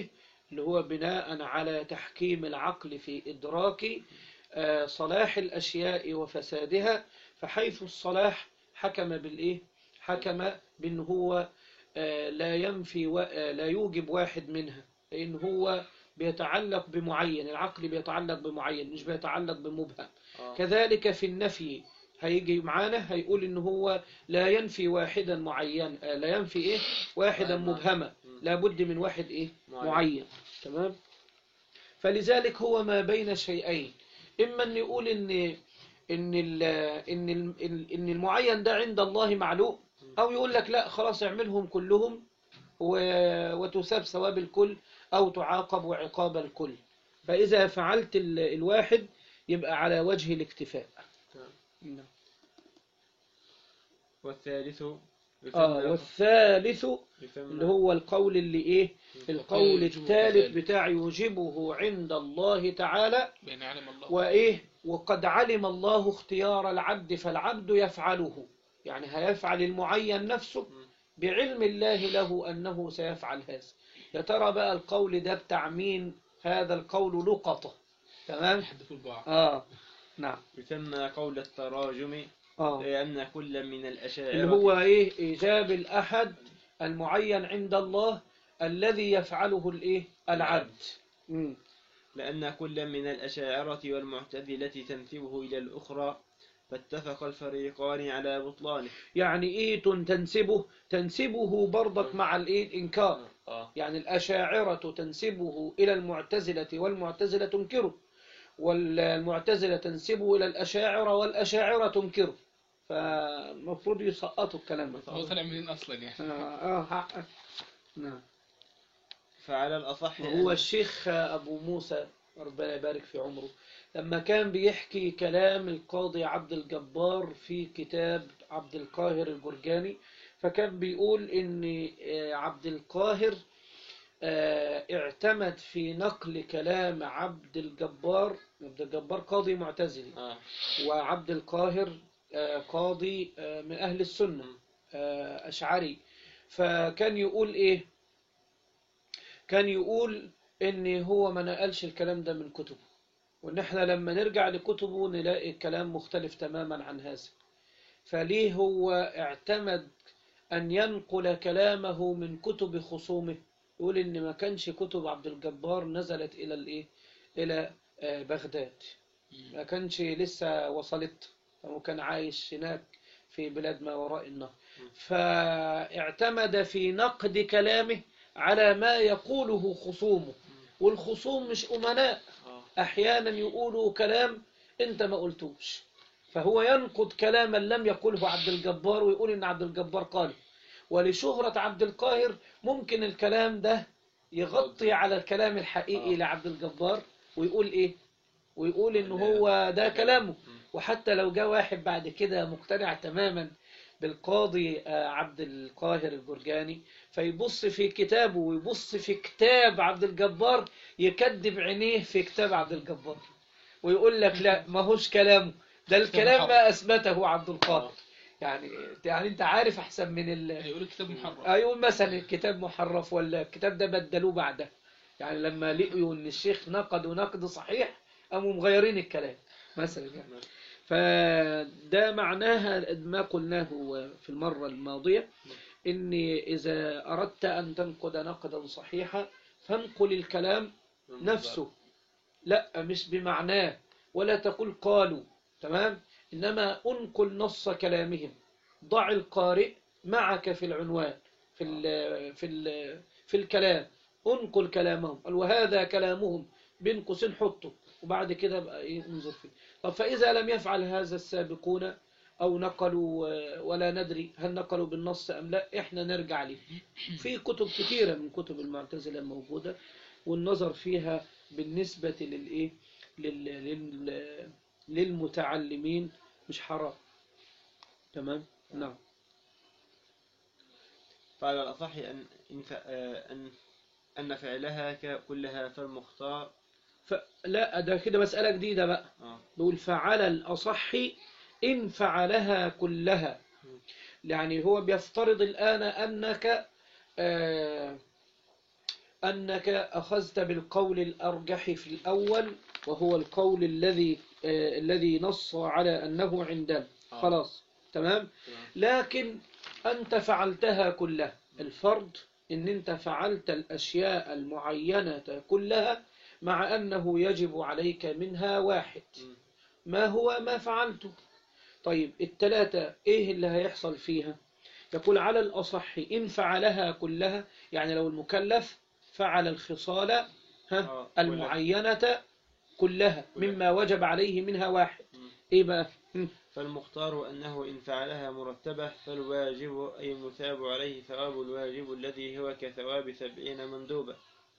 اللي هو بناء على تحكيم العقل في إدراك آه، صلاح الأشياء وفسادها فحيث الصلاح حكم بالإيه؟ حكم بأن هو آه، لا ينفي و- آه، لا يوجب واحد منها لأن هو بيتعلق بمعين العقل بيتعلق بمعين مش بيتعلق بمبهم آه. كذلك في النفي هيجي معانا هيقول ان هو لا ينفي واحدا معين آه، لا ينفي ايه واحدا معين. مبهما مم. لابد من واحد ايه معين. معين تمام فلذلك هو ما بين شيئين اما ان يقول ان ان ال ان ال ان المعين ده عند الله معلوم او يقول لك لا خلاص اعملهم كلهم و- وتثاب ثواب الكل او تعاقب عقاب الكل فاذا فعلت ال- الواحد يبقى على وجه الاكتفاء نعم. والثالث اه والثالث يسمى اللي هو القول اللي ايه القول يوجب الثالث ذلك. بتاع يوجبه عند الله تعالى بأن يعلم الله وإيه وقد علم الله اختيار العبد فالعبد يفعله يعني هيفعل المعين نفسه بعلم الله له أنه سيفعل هذا يا ترى بقى القول ده بتاع مين هذا القول لقطة تمام يحدثوا البعض آه نعم يسمى قول التراجم آه لأن كل من الأشاعرة اللي هو إيه إيجاب الأحد المعين عند الله الذي يفعله الإيه العبد مم. لأن كل من الأشاعرة والمعتزلة تنسبه إلى الأخرى فاتفق الفريقان على بطلانه يعني إيه تن- تنسبه تنسبه برضك مع الإيه الإنكار آه. يعني الأشاعرة تنسبه إلى المعتزلة والمعتزلة تنكره والمعتزلة تنسبه إلى الأشاعرة والأشاعرة تنكره فالمفروض يسقطوا الكلام ده هو طلع منين أصلا يعني آه آه حق. نعم فعلى الأصح وهو أن- الشيخ أبو موسى ربنا يبارك في عمره لما كان بيحكي كلام القاضي عبد الجبار في كتاب عبد القاهر الجرجاني فكان بيقول إن آه، عبد القاهر آه، اعتمد في نقل كلام عبد الجبار عبد الجبار قاضي معتزلي آه. وعبد القاهر آه، قاضي آه، من أهل السنة آه، أشعري فكان يقول إيه كان يقول إن هو ما نقلش الكلام ده من كتبه وإن إحنا لما نرجع لكتبه نلاقي الكلام مختلف تماما عن هذا فليه هو اعتمد أن ينقل كلامه من كتب خصومه يقول إن ما كانش كتب عبد الجبار نزلت إلى الإيه إلى آه، بغداد ما كانش لسه وصلت هو كان عايش هناك في بلاد ما وراء النهر فاعتمد في نقد كلامه على ما يقوله خصومه والخصوم مش أمناء آه. أحيانا يقولوا كلام أنت ما قلتوش فهو ينقد كلاما لم يقله عبد الجبار ويقول إن عبد الجبار قاله ولشهرة عبد القاهر ممكن الكلام ده يغطي على الكلام الحقيقي آه. لعبد الجبار ويقول إيه ويقول إن هو ده كلامه وحتى لو جاء واحد بعد كده مقتنع تماما بالقاضي آه، عبد القاهر الجرجاني فيبص في كتابه ويبص في كتاب عبد الجبار يكذب عينيه في كتاب عبد الجبار ويقول لك لا ما هوش كلامه ده الكلام ما أثبته عبد القاهر يعني يعني انت عارف احسن من ال... هيقول الكتاب محرم ايوه مثلا الكتاب محرف ولا الكتاب ده بدلوه بعده يعني لما لقيوا ان الشيخ نقدوا نقد صحيح قاموا مغيرين الكلام مثلا يعني فده معناها ما قلناه في المرة الماضية إن إذا أردت أن تنقد نقدا صحيحا فانقل الكلام نفسه لا مش بمعناه ولا تقول قالوا تمام إنما أنقل نص كلامهم ضع القارئ معك في العنوان في ال في ال في الكلام انقل كلامهم قال وهذا كلامهم بين قوسين حطه وبعد كده بقى ايه انظر فيه طب فإذا لم يفعل هذا السابقون أو نقلوا آه، ولا ندري هل نقلوا بالنص أم لا إحنا نرجع ليه في كتب كثيرة من كتب المعتزلة موجودة والنظر فيها بالنسبة للإيه لل... لل... للمتعلمين مش حرام تمام نعم فعلى الأصح أن إن ف- آه، أن أن فعلها ك- كلها فالمختار فلا ده كده مسألة جديدة بقى آه. نقول فعل الأصح إن فعلها كلها يعني هو بيفترض الآن أنك آه، أنك أخذت بالقول الأرجح في الأول وهو القول الذي آه الذي نص على أنه عندنا آه. خلاص تمام تمام. لكن أنت فعلتها كلها الفرض إن أنت فعلت الأشياء المعينة كلها مع أنه يجب عليك منها واحد مم. ما هو ما فعلته طيب التلاتة إيه اللي هيحصل فيها يقول على الأصح إن فعلها كلها يعني لو المكلف فعل الخصال ها آه، المعينة كلها مما وجب عليه منها واحد مم. إيه بقى هم. فالمختار أنه إن فعلها مرتبة فالواجب أي المثاب عليه ثواب الواجب الذي هو كثواب سبعين مندوبة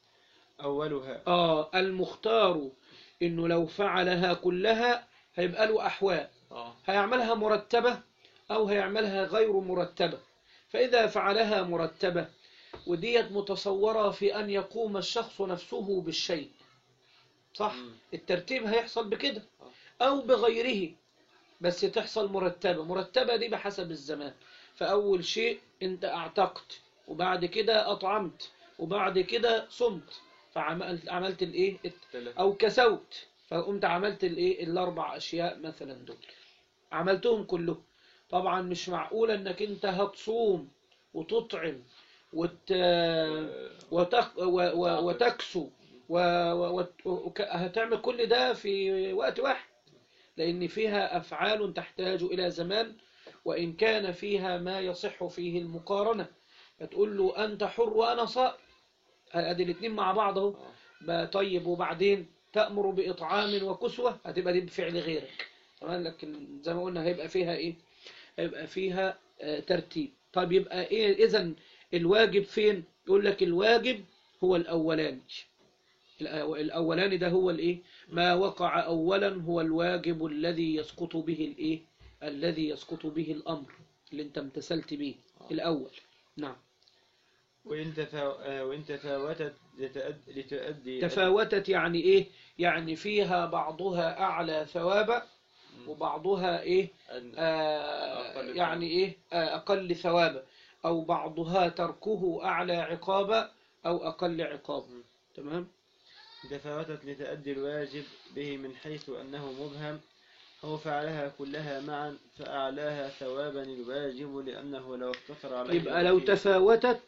أولها آه المختار إنه لو فعلها كلها هيبقى له أحوال آه. هيعملها مرتبة أو هيعملها غير مرتبة فإذا فعلها مرتبة وديت متصورة في أن يقوم الشخص نفسه بالشيء صح مم. الترتيب هيحصل بكده أو بغيره بس تحصل مرتبة مرتبة دي بحسب الزمان فأول شيء أنت أعتقت وبعد كده أطعمت وبعد كده صمت فعملت عملت الإيه ثلاثة. أو كسوت فقمت عملت الإيه الأربع أشياء مثلا دول عملتهم كلهم طبعا مش معقول أنك أنت هتصوم وتطعم وت... وتق... و... و... وتكسو و... و... وك... هتعمل كل ده في وقت واحد لأن فيها أفعال تحتاج إلى زمان وإن كان فيها ما يصح فيه المقارنة فتقول له أنت حر وأنا صائم أدي الاتنين مع بعض اهو آه. بقى طيب وبعدين تأمر بإطعام وكسوة هتبقى دي بفعل غيرك تمام لكن زي ما قلنا هيبقى فيها إيه هيبقى فيها آه، ترتيب طيب يبقى إيه إذا الواجب فين يقول لك الواجب هو الأولاني الأ- الأولاني ده هو الإيه ما وقع أولا هو الواجب الذي يسقط به الإيه الذي يسقط به الأمر اللي أنت امتثلت به الأول نعم وإن, تفا... آه، وإن تفاوتت لتأد... لتؤدي تفاوتت يعني ايه يعني فيها بعضها اعلى ثوابا وبعضها ايه أن... آه أقل يعني ايه آه اقل ثوابا او بعضها تركه اعلى عقابا او اقل عقابا مم. تمام تفاوتت لتأدي الواجب به من حيث أنه مبهم أو فعلها كلها معا فأعلاها ثوابا الواجب لأنه لو اقتصر عليه يبقى لو في- تفاوتت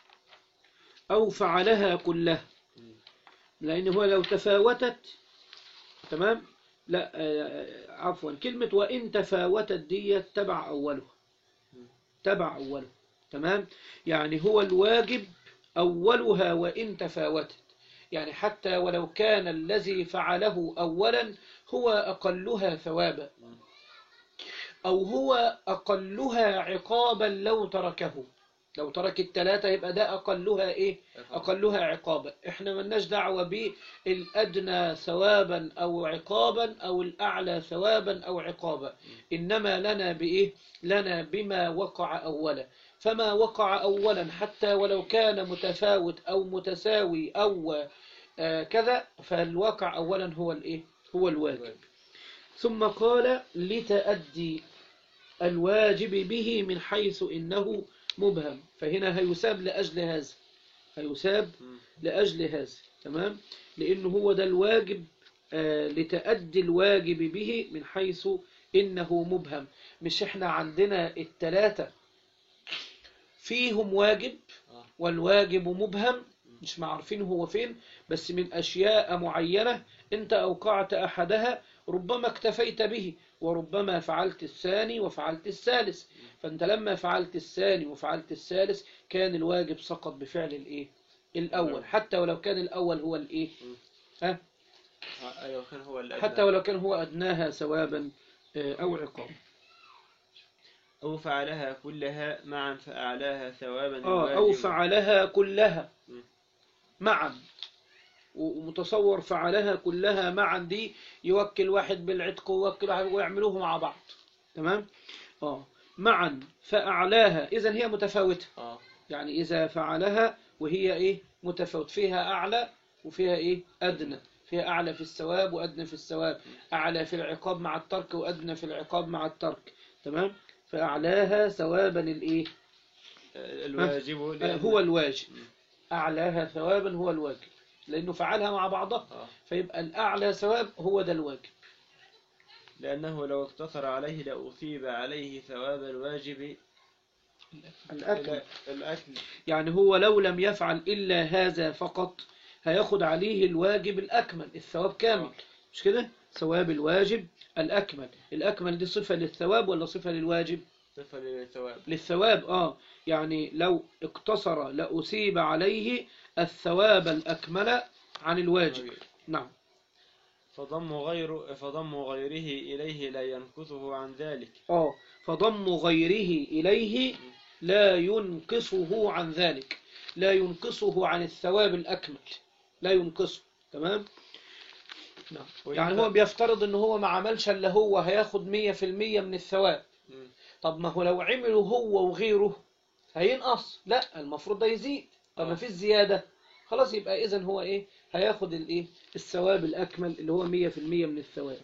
او فعلها كلها لان هو لو تفاوتت تمام لا آه، عفوا كلمة وإن تفاوتت دي تبع أولها تبع أولها تمام يعني هو الواجب أولها وإن تفاوتت يعني حتى ولو كان الذي فعله أولا هو أقلها ثوابا أو هو أقلها عقابا لو تركه لو ترك التلاتة يبقى ده أقلها إيه أقلها عقابا إحنا ملناش دعوة بالأدنى ثوابا أو عقابا أو الأعلى ثوابا أو عقابا إنما لنا بإيه لنا بما وقع أولا فما وقع أولا حتى ولو كان متفاوت أو متساوي أو آه، كذا فالواقع أولا هو الإيه هو الواجب ثم قال لتأدي الواجب به من حيث إنه مبهم فهنا هيساب لأجل هذا هيساب مم. لأجل هذا تمام لأنه هو ده الواجب آه، لتأدي الواجب به من حيث إنه مبهم مش إحنا عندنا التلاتة فيهم واجب آه. والواجب مبهم مش معرفين هو فين بس من أشياء معينة أنت أوقعت أحدها ربما اكتفيت به وربما فعلت الثاني وفعلت الثالث فأنت لما فعلت الثاني وفعلت الثالث كان الواجب سقط بفعل الإيه الأول حتى ولو كان الأول هو الإيه ها آه، أيوة كان هو الأدنى. حتى ولو كان هو أدناها ثوابا آه، أو عقابا أو فعلها كلها معا فأعلاها ثوابا آه أو الواجب. فعلها كلها مم. معا ومتصور فعلها كلها معا دي يوكل واحد بالعتق ويوكل واحد ويعملوه مع بعض تمام آه معا فأعلاها إذا هي متفاوتة آه. يعني إذا فعلها وهي إيه متفاوت فيها أعلى وفيها إيه أدنى فيها أعلى في الثواب وأدنى في الثواب أعلى في العقاب مع الترك وأدنى في العقاب مع الترك تمام فأعلاها ثوابا الإيه الواجب آه، لأن- هو الواجب أعلاها ثوابا هو الواجب لأنه فعلها مع بعضها آه. فيبقى الأعلى ثواب هو ده الواجب لأنه لو اقتصر عليه لأثيب عليه ثواب الواجب الأكمل الأ- الأكل يعني هو لو لم يفعل إلا هذا فقط هياخد عليه الواجب الأكمل الثواب كامل مش كده ثواب الواجب الأكمل الأكمل دي صفة للثواب ولا صفة للواجب صفة للثواب للثواب آه يعني لو اقتصر لأصيب عليه الثواب الأكمل عن الواجب نعم فضم غير فضم غيره إليه لا ينكثه عن ذلك آه فضم غيره إليه لا ينقصه عن ذلك لا ينقصه عن الثواب الأكمل لا ينقصه تمام نعم. وإن يعني ك- هو بيفترض ان هو ما عملش الا هو هياخد مية في المية من الثواب مم. طب ما هو لو عمله هو وغيره هينقص لا المفروض ده يزيد طب ما آه. فيش زيادة خلاص يبقى اذا هو ايه هياخد الايه الثواب الاكمل اللي هو مية في المية من الثواب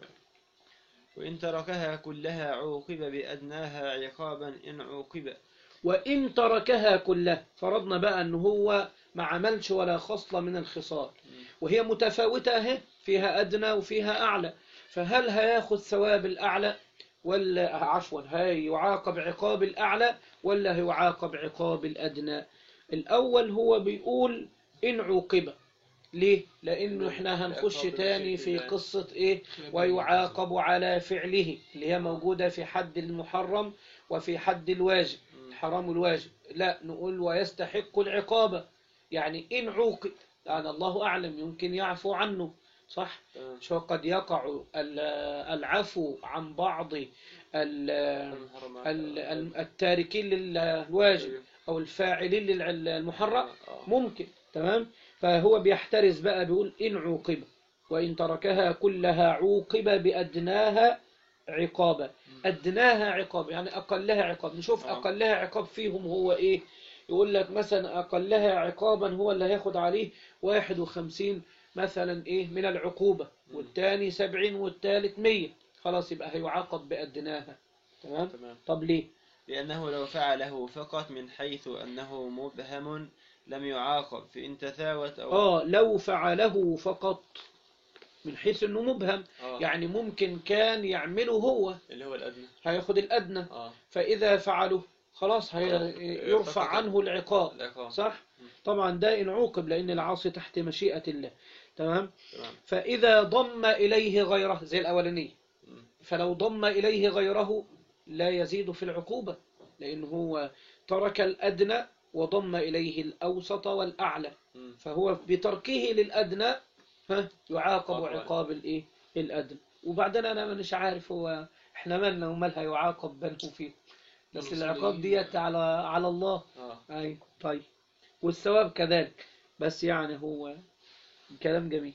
وإن تركها كلها عوقب بأدناها عقابا إن عوقب وإن تركها كلها فرضنا بقى أنه هو ما عملش ولا خصلة من الخصال وهي متفاوتة اهي فيها أدنى وفيها أعلى فهل هياخد ثواب الأعلى ولا عفوا هيعاقب عقاب الأعلى ولا هيعاقب عقاب الأدنى الأول هو بيقول إن عوقب ليه؟ لأنه إحنا هنخش عقاب تاني الشيء في ده. قصة إيه ويعاقب على فعله اللي هي موجودة في حد المحرم وفي حد الواجب الحرام والواجب لا نقول ويستحق العقابة يعني إن عوقب يعني الله أعلم يمكن يعفو عنه صح تمام. شو قد يقع ال- العفو عن بعض ال- ال- ال- التاركين للواجب أو الفاعلين للمحرم آه. ممكن تمام فهو بيحترز بقى بيقول إن عوقب وإن تركها كلها عوقب بأدناها عقابا أدناها عقاب يعني أقلها عقاب نشوف آه. أقلها عقاب فيهم هو إيه يقول لك مثلا أقلها عقابا هو اللي هياخد عليه 51 مثلا إيه من العقوبة والتاني 70 والتالت 100 خلاص يبقى هيعاقب بأدناها تمام تمام طب ليه لأنه لو فعله فقط من حيث أنه مبهم لم يعاقب فإن تثاوت أو آه لو فعله فقط من حيث إنه مبهم آه. يعني ممكن كان يعمله هو اللي هو الأدنى هياخد الأدنى آه. فإذا فعله خلاص هي آه. يرفع فقط. عنه العقاب العقاب. صح طبعا ده إن عوقب لأن العاصي تحت مشيئة الله تمام تمام فإذا ضم إليه غيره زي الأولانية مم. فلو ضم إليه غيره لا يزيد في العقوبة لأنه هو ترك الأدنى وضم إليه الأوسط والأعلى مم. فهو بتركه للأدنى ها يعاقب عقاب. عقاب الإيه الأدنى وبعدين أنا مش عارف هو إحنا مالنا ومالها يعاقب بل هو فيه بس المسلمين. العقاب ديت على على الله آه. أي طيب والثواب كذلك بس يعني هو كلام جميل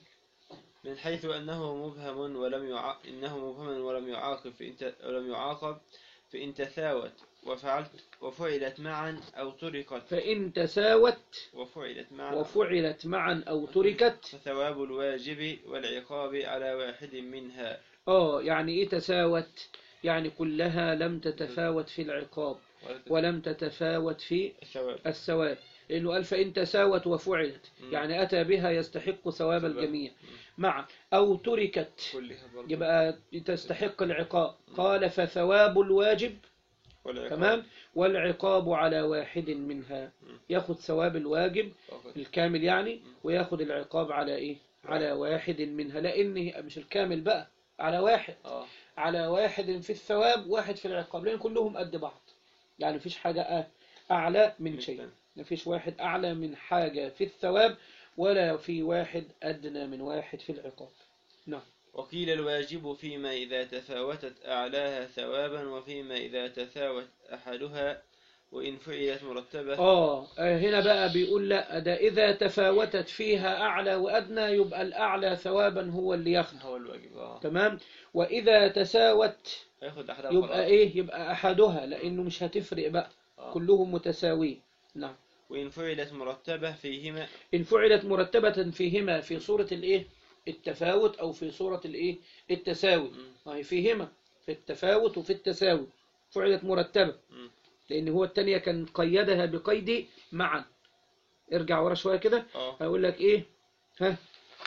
من حيث أنه مبهم ولم يع... إنه مبهم ولم يعاقب فإن ت... ولم يعاقب فإن تثاوت وفعلت وفعلت معا أو تركت فإن تساوت وفعلت معا وفعلت معا أو تركت فثواب الواجب والعقاب على واحد منها آه يعني إيه تساوت يعني كلها لم تتفاوت في العقاب ولم تتفاوت في الثواب الثواب لأنه قال فإن تساوت وفعلت مم. يعني أتى بها يستحق ثواب ثواب. الجميع مع أو تركت كلها برضه يبقى تستحق العقاب قال فثواب الواجب والعقاب تمام والعقاب على واحد منها مم. ياخد ثواب الواجب فقط. الكامل يعني وياخد العقاب على إيه على واحد منها لأن مش الكامل بقى على واحد آه. على واحد في الثواب واحد في العقاب لأن كلهم قد بعض يعني مفيش حاجة أ- أعلى من من شيء الثاني. مفيش واحد أعلى من حاجة في الثواب ولا في واحد أدنى من واحد في العقاب نعم وقيل الواجب فيما إذا تفاوتت أعلاها ثوابا وفيما إذا تفاوت أحدها وإن فعلت مرتبة آه آه، هنا بقى بيقول لا ده إذا تفاوتت فيها أعلى وأدنى يبقى الأعلى ثوابا هو اللي ياخد هو الواجب آه. تمام وإذا تساوت هياخد أحدها يبقى خلاص. إيه يبقى أحدها لأنه مش هتفرق بقى آه. كلهم متساويين نعم وإن فعلت مرتبة فيهما إن فعلت مرتبة فيهما في صورة الإيه التفاوت أو في صورة الإيه التساوي مم. ما هي فيهما في التفاوت وفي التساوي فعلت مرتبة مم. لأن هو التانية كان قيدها بقيد معا ارجع ورا شوية كده اه هيقول لك ايه ها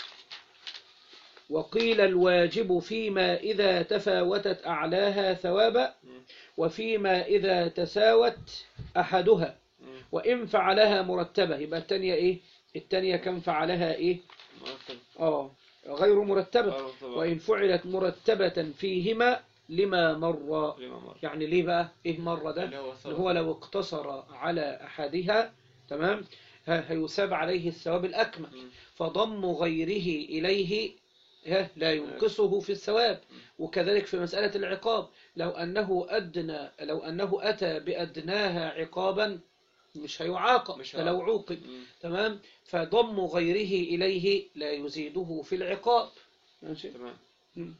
وقيل الواجب فيما إذا تفاوتت أعلاها ثوابا مم. وفيما إذا تساوت أحدها مم. وإن فعلها مرتبة يبقى التانية إيه التانية كم فعلها إيه مرتب آه غير مرتبة آه، طبعا. وإن فعلت مرتبة فيهما لما مر لما مر. يعني ليه بقى إيه مر ده اللي هو اللي هو لو اقتصر على أحدها تمام ها- هيثاب عليه الثواب الأكمل مم. فضم غيره إليه ها، لا ينقصه في الثواب وكذلك في مسألة العقاب لو أنه أدنى لو أنه أتى بأدناها عقابا مش هيعاقب مش فلو هيعاقب. عوقب مم. تمام فضم غيره إليه لا يزيده في العقاب ماشي تمام مم.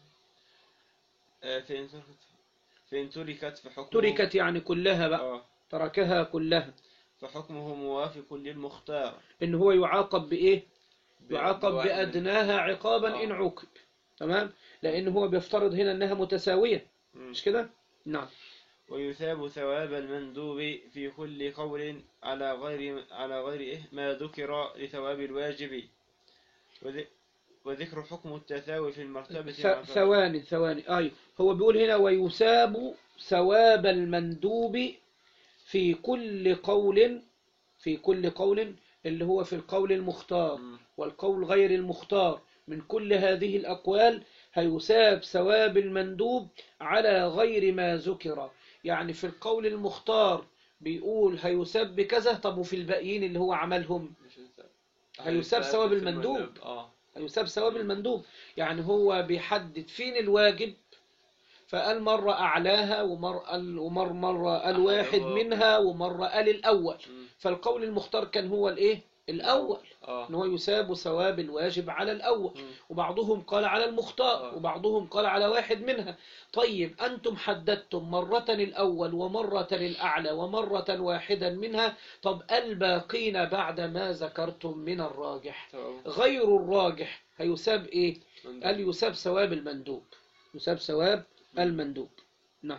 آه، فإن تركت فإن تركت فحكمه تركت يعني كلها بقى آه تركها كلها فحكمه موافق للمختار إن هو يعاقب بإيه يعاقب بواحد من- بأدناها عقابا آه. إن عوقب تمام لأن هو بيفترض هنا أنها متساوية مم. مش كده نعم ويثاب ثواب المندوب في كل قول على غير على غير إيه ما ذكر لثواب الواجب وذ- وذكر حكم التساوي في المرتبة ث- مع ثواني ثواني أي هو بيقول هنا ويثاب ثواب المندوب في كل قول في كل قول اللي هو في القول المختار مم. والقول غير المختار من كل هذه الأقوال هيثاب ثواب المندوب على غير ما ذكر يعني في القول المختار بيقول هيثاب بكذا طب وفي الباقيين اللي هو عملهم مش الثواب. هيثاب ثواب المندوب. اه هيثاب ثواب المندوب يعني هو بيحدد فين الواجب فقال مرة أعلاها ومر قال ومر مرة قال واحد هو- منها ومرة قال الأول مم. فالقول المختار كان هو الإيه الأول اه إن هو يثاب ثواب الواجب على الأول مم. وبعضهم قال على المختار آه. وبعضهم قال على واحد منها طيب أنتم حددتم مرة الأول ومرة الأعلى ومرة واحدا منها طب الباقين بعد ما ذكرتم من الراجح ثواب غير الراجح هيثاب إيه مندوب. قال يثاب ثواب المندوب يثاب ثواب المندوب نعم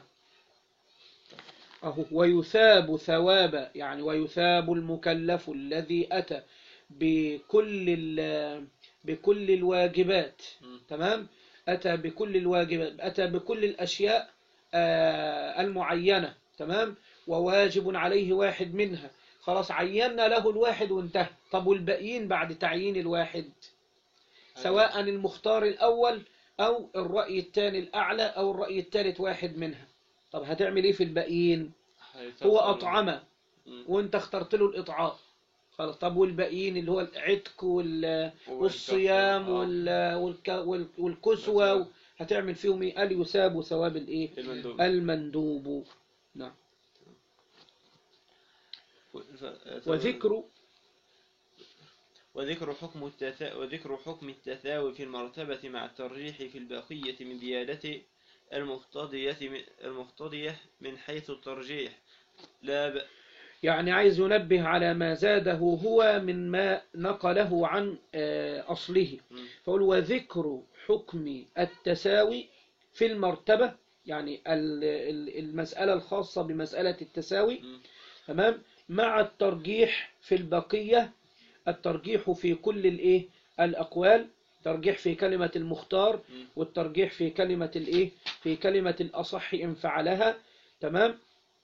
أهو ويثاب ثواب يعني ويثاب المكلف الذي أتى بكل ال- بكل الواجبات مم. تمام أتى بكل الواجبات أتى بكل الأشياء آه، المعينة تمام وواجب عليه واحد منها خلاص عينا له الواحد وانتهى طب والباقيين بعد تعيين الواحد سواء المختار الأول أو الرأي الثاني الأعلى أو الرأي الثالث واحد منها طب هتعمل إيه في الباقيين هيثاب هو ثواب أطعمه مم. وانت اخترت له الإطعام خلاص طب والباقيين اللي هو العتق وال- والصيام آه. وال- والك- وال- والكسوة هتعمل فيهم ايه قال يثاب ثواب الايه المندوب المندوب نعم ف- وذكر وذكر حكم التثا... وذكر حكم التثاوي في المرتبة مع الترجيح في البقية من زيادة المقتضية من المقتضية من حيث الترجيح لا ب... يعني عايز ينبه على ما زاده هو من ما نقله عن آه، أصله مم. فقول وذكر حكم التساوي في المرتبة يعني ال- ال- المسألة الخاصة بمسألة التساوي مم. تمام مع الترجيح في البقية الترجيح في كل الايه الأقوال ترجيح في كلمة المختار مم. والترجيح في كلمة الايه في كلمة الأصح إن فعلها تمام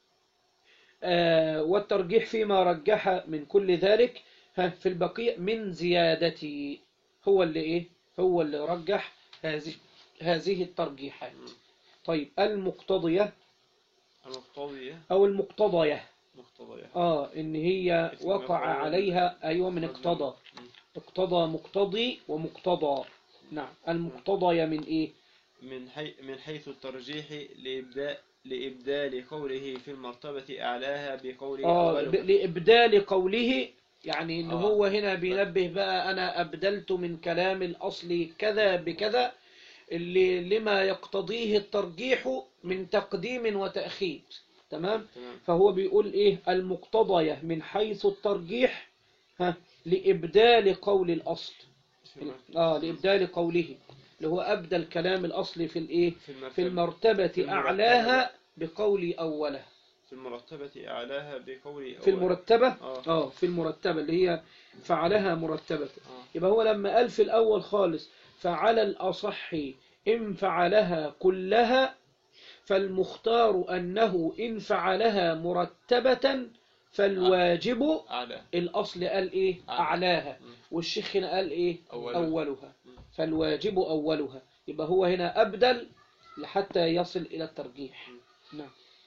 آه والترجيح فيما رجح من كل ذلك ها في البقية من زيادته هو اللي ايه هو اللي رجح هذه هذه الترجيحات مم. طيب المقتضية المقتضية أو المقتضية مقتضية اه ان هي اسم وقع مفعول. عليها ايوه من اقتضى مم. اقتضى مقتضي ومقتضى نعم المقتضى من ايه من, حي... من حيث الترجيح لإبداء لإبدال قوله في المرتبة أعلاها بقوله اه أولها. ب- لابدال قوله يعني ان آه. هو هنا بينبه بقى انا ابدلت من كلام الاصل كذا بكذا اللي لما يقتضيه الترجيح من تقديم وتأخير تمام تمام فهو بيقول ايه المقتضية من حيث الترجيح ها لإبدال قول الأصل اه لإبدال قوله اللي هو أبدل كلام الأصل في الإيه في المرتبة, في المرتبة في المرتبة. أعلاها بقول أوله في المرتبة أعلاها بقول في المرتبة آه. اه في المرتبة اللي هي فعلها مرتبة آه. يبقى هو لما قال في الأول خالص فعلى الأصح إن فعلها كلها فالمختار أنه إن فعلها مرتبة فالواجب أعلى الأصل قال إيه أعلى. أعلاها مم. والشيخ هنا قال إيه أولها. أولها مم. فالواجب أولها يبقى هو هنا أبدل لحتى يصل إلى الترجيح نعم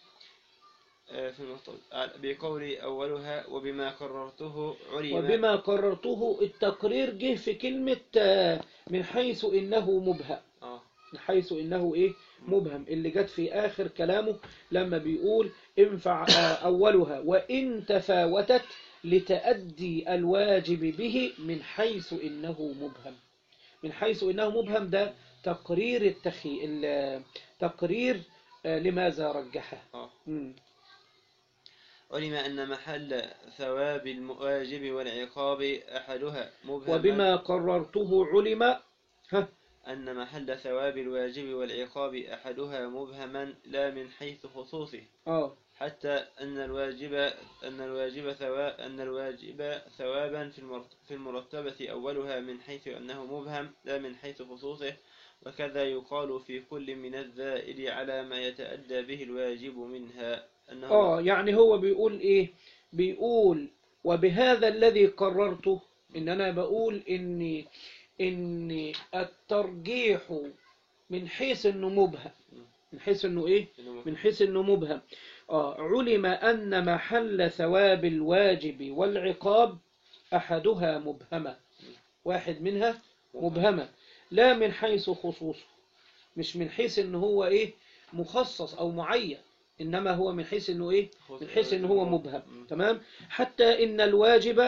آه، في المرتبة أعلى بقول أولها وبما قررته علم وبما قررته التقرير جه في كلمة آه، من حيث إنه مبهم آه. من حيث إنه إيه مبهم اللي جت في آخر كلامه لما بيقول انفع آه، أولها وإن تفاوتت لتأدي الواجب به من حيث إنه مبهم من حيث إنه مبهم ده تقرير التخي ال- تقرير آه، لماذا رجحه آه. مم. علم أن محل ثواب الواجب والعقاب أحدها مبهما وبما قررته علم ها أن محل ثواب الواجب والعقاب أحدها مبهما لا من حيث خصوصه آه حتى أن الواجب أن الواجب ثواب أن الواجب ثوابا في المرت- في المرتبة أولها من حيث أنه مبهم لا من حيث خصوصه وكذا يقال في كل من الزائد على ما يتأدى به الواجب منها أنه آه يعني هو بيقول إيه بيقول وبهذا الذي قررته إن أنا بقول إن إن الترجيح من حيث إنه مبهم من حيث إنه إيه إنه من حيث إنه مبهم آه علم أن محل ثواب الواجب والعقاب أحدها مبهمة واحد منها مبهمة لا من حيث خصوصه مش من حيث إنه هو إيه مخصص أو معين إنما هو من حيث إنه إيه من حيث إنه هو مبهم مم. تمام حتى إن الواجب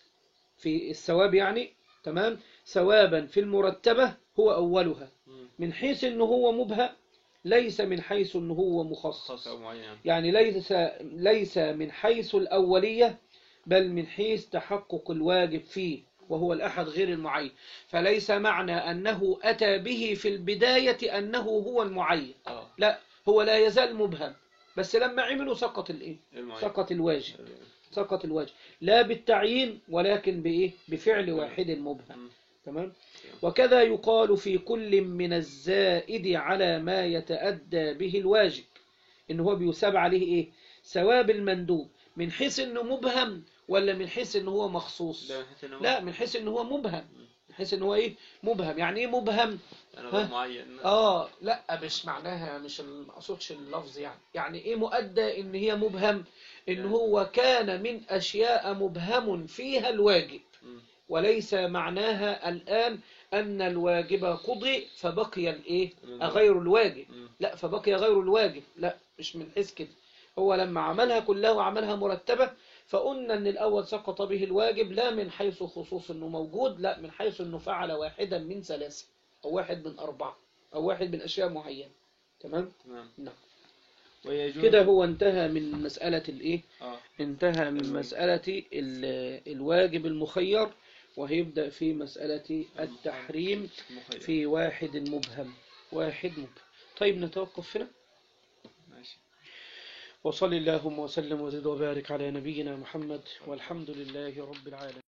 في الثواب يعني تمام ثوابا في المرتبة هو أولها مم. من حيث إنه هو مبهم ليس من حيث إنه هو خاص مخصص أو معين يعني ليس ليس من حيث الأولية بل من حيث تحقق الواجب فيه وهو الأحد غير المعين فليس معنى أنه أتى به في البداية أنه هو المعين آه لا هو لا يزال مبهم بس لما عملوا سقط الإيه المعين سقط الواجب سقط الواجب لا بالتعيين ولكن بإيه بفعل واحد مبهم مم. تمام وكذا يقال في كل من الزائد على ما يتأدى به الواجب إن هو بيساب عليه إيه ثواب المندوب من حيث إنه مبهم ولا من حيث إنه هو مخصوص لا من حيث إنه لا من حيث إنه هو مبهم من حيث إنه هو إيه مبهم يعني إيه مبهم أنا ها؟ غير معين آه لا مش معناها مش ال- ما أقصدش اللفظ يعني يعني إيه مؤدى إن هي مبهم إن هو كان من أشياء مبهم فيها الواجب مم. وليس معناها الآن أن الواجب قضي فبقي الإيه المندوب. غير الواجب مم. لا فبقي غير الواجب لا مش من حيث كده هو لما عملها كلها وعملها مرتبة فقلنا أن الأول سقط به الواجب لا من حيث خصوص أنه موجود لا من حيث أنه فعل واحدا من ثلاثة أو واحد من أربعة أو واحد من أشياء معينة تمام تمام نعم ويجوز كده هو انتهى من مسألة الإيه آه انتهى من الواجب. مسألة ال- الواجب المخير وهيبدأ في مسألة التحريم مخير في واحد مبهم واحد مبهم طيب نتوقف هنا ماشي وصل اللهم وسلم وزد وبارك على نبينا محمد والحمد لله رب العالمين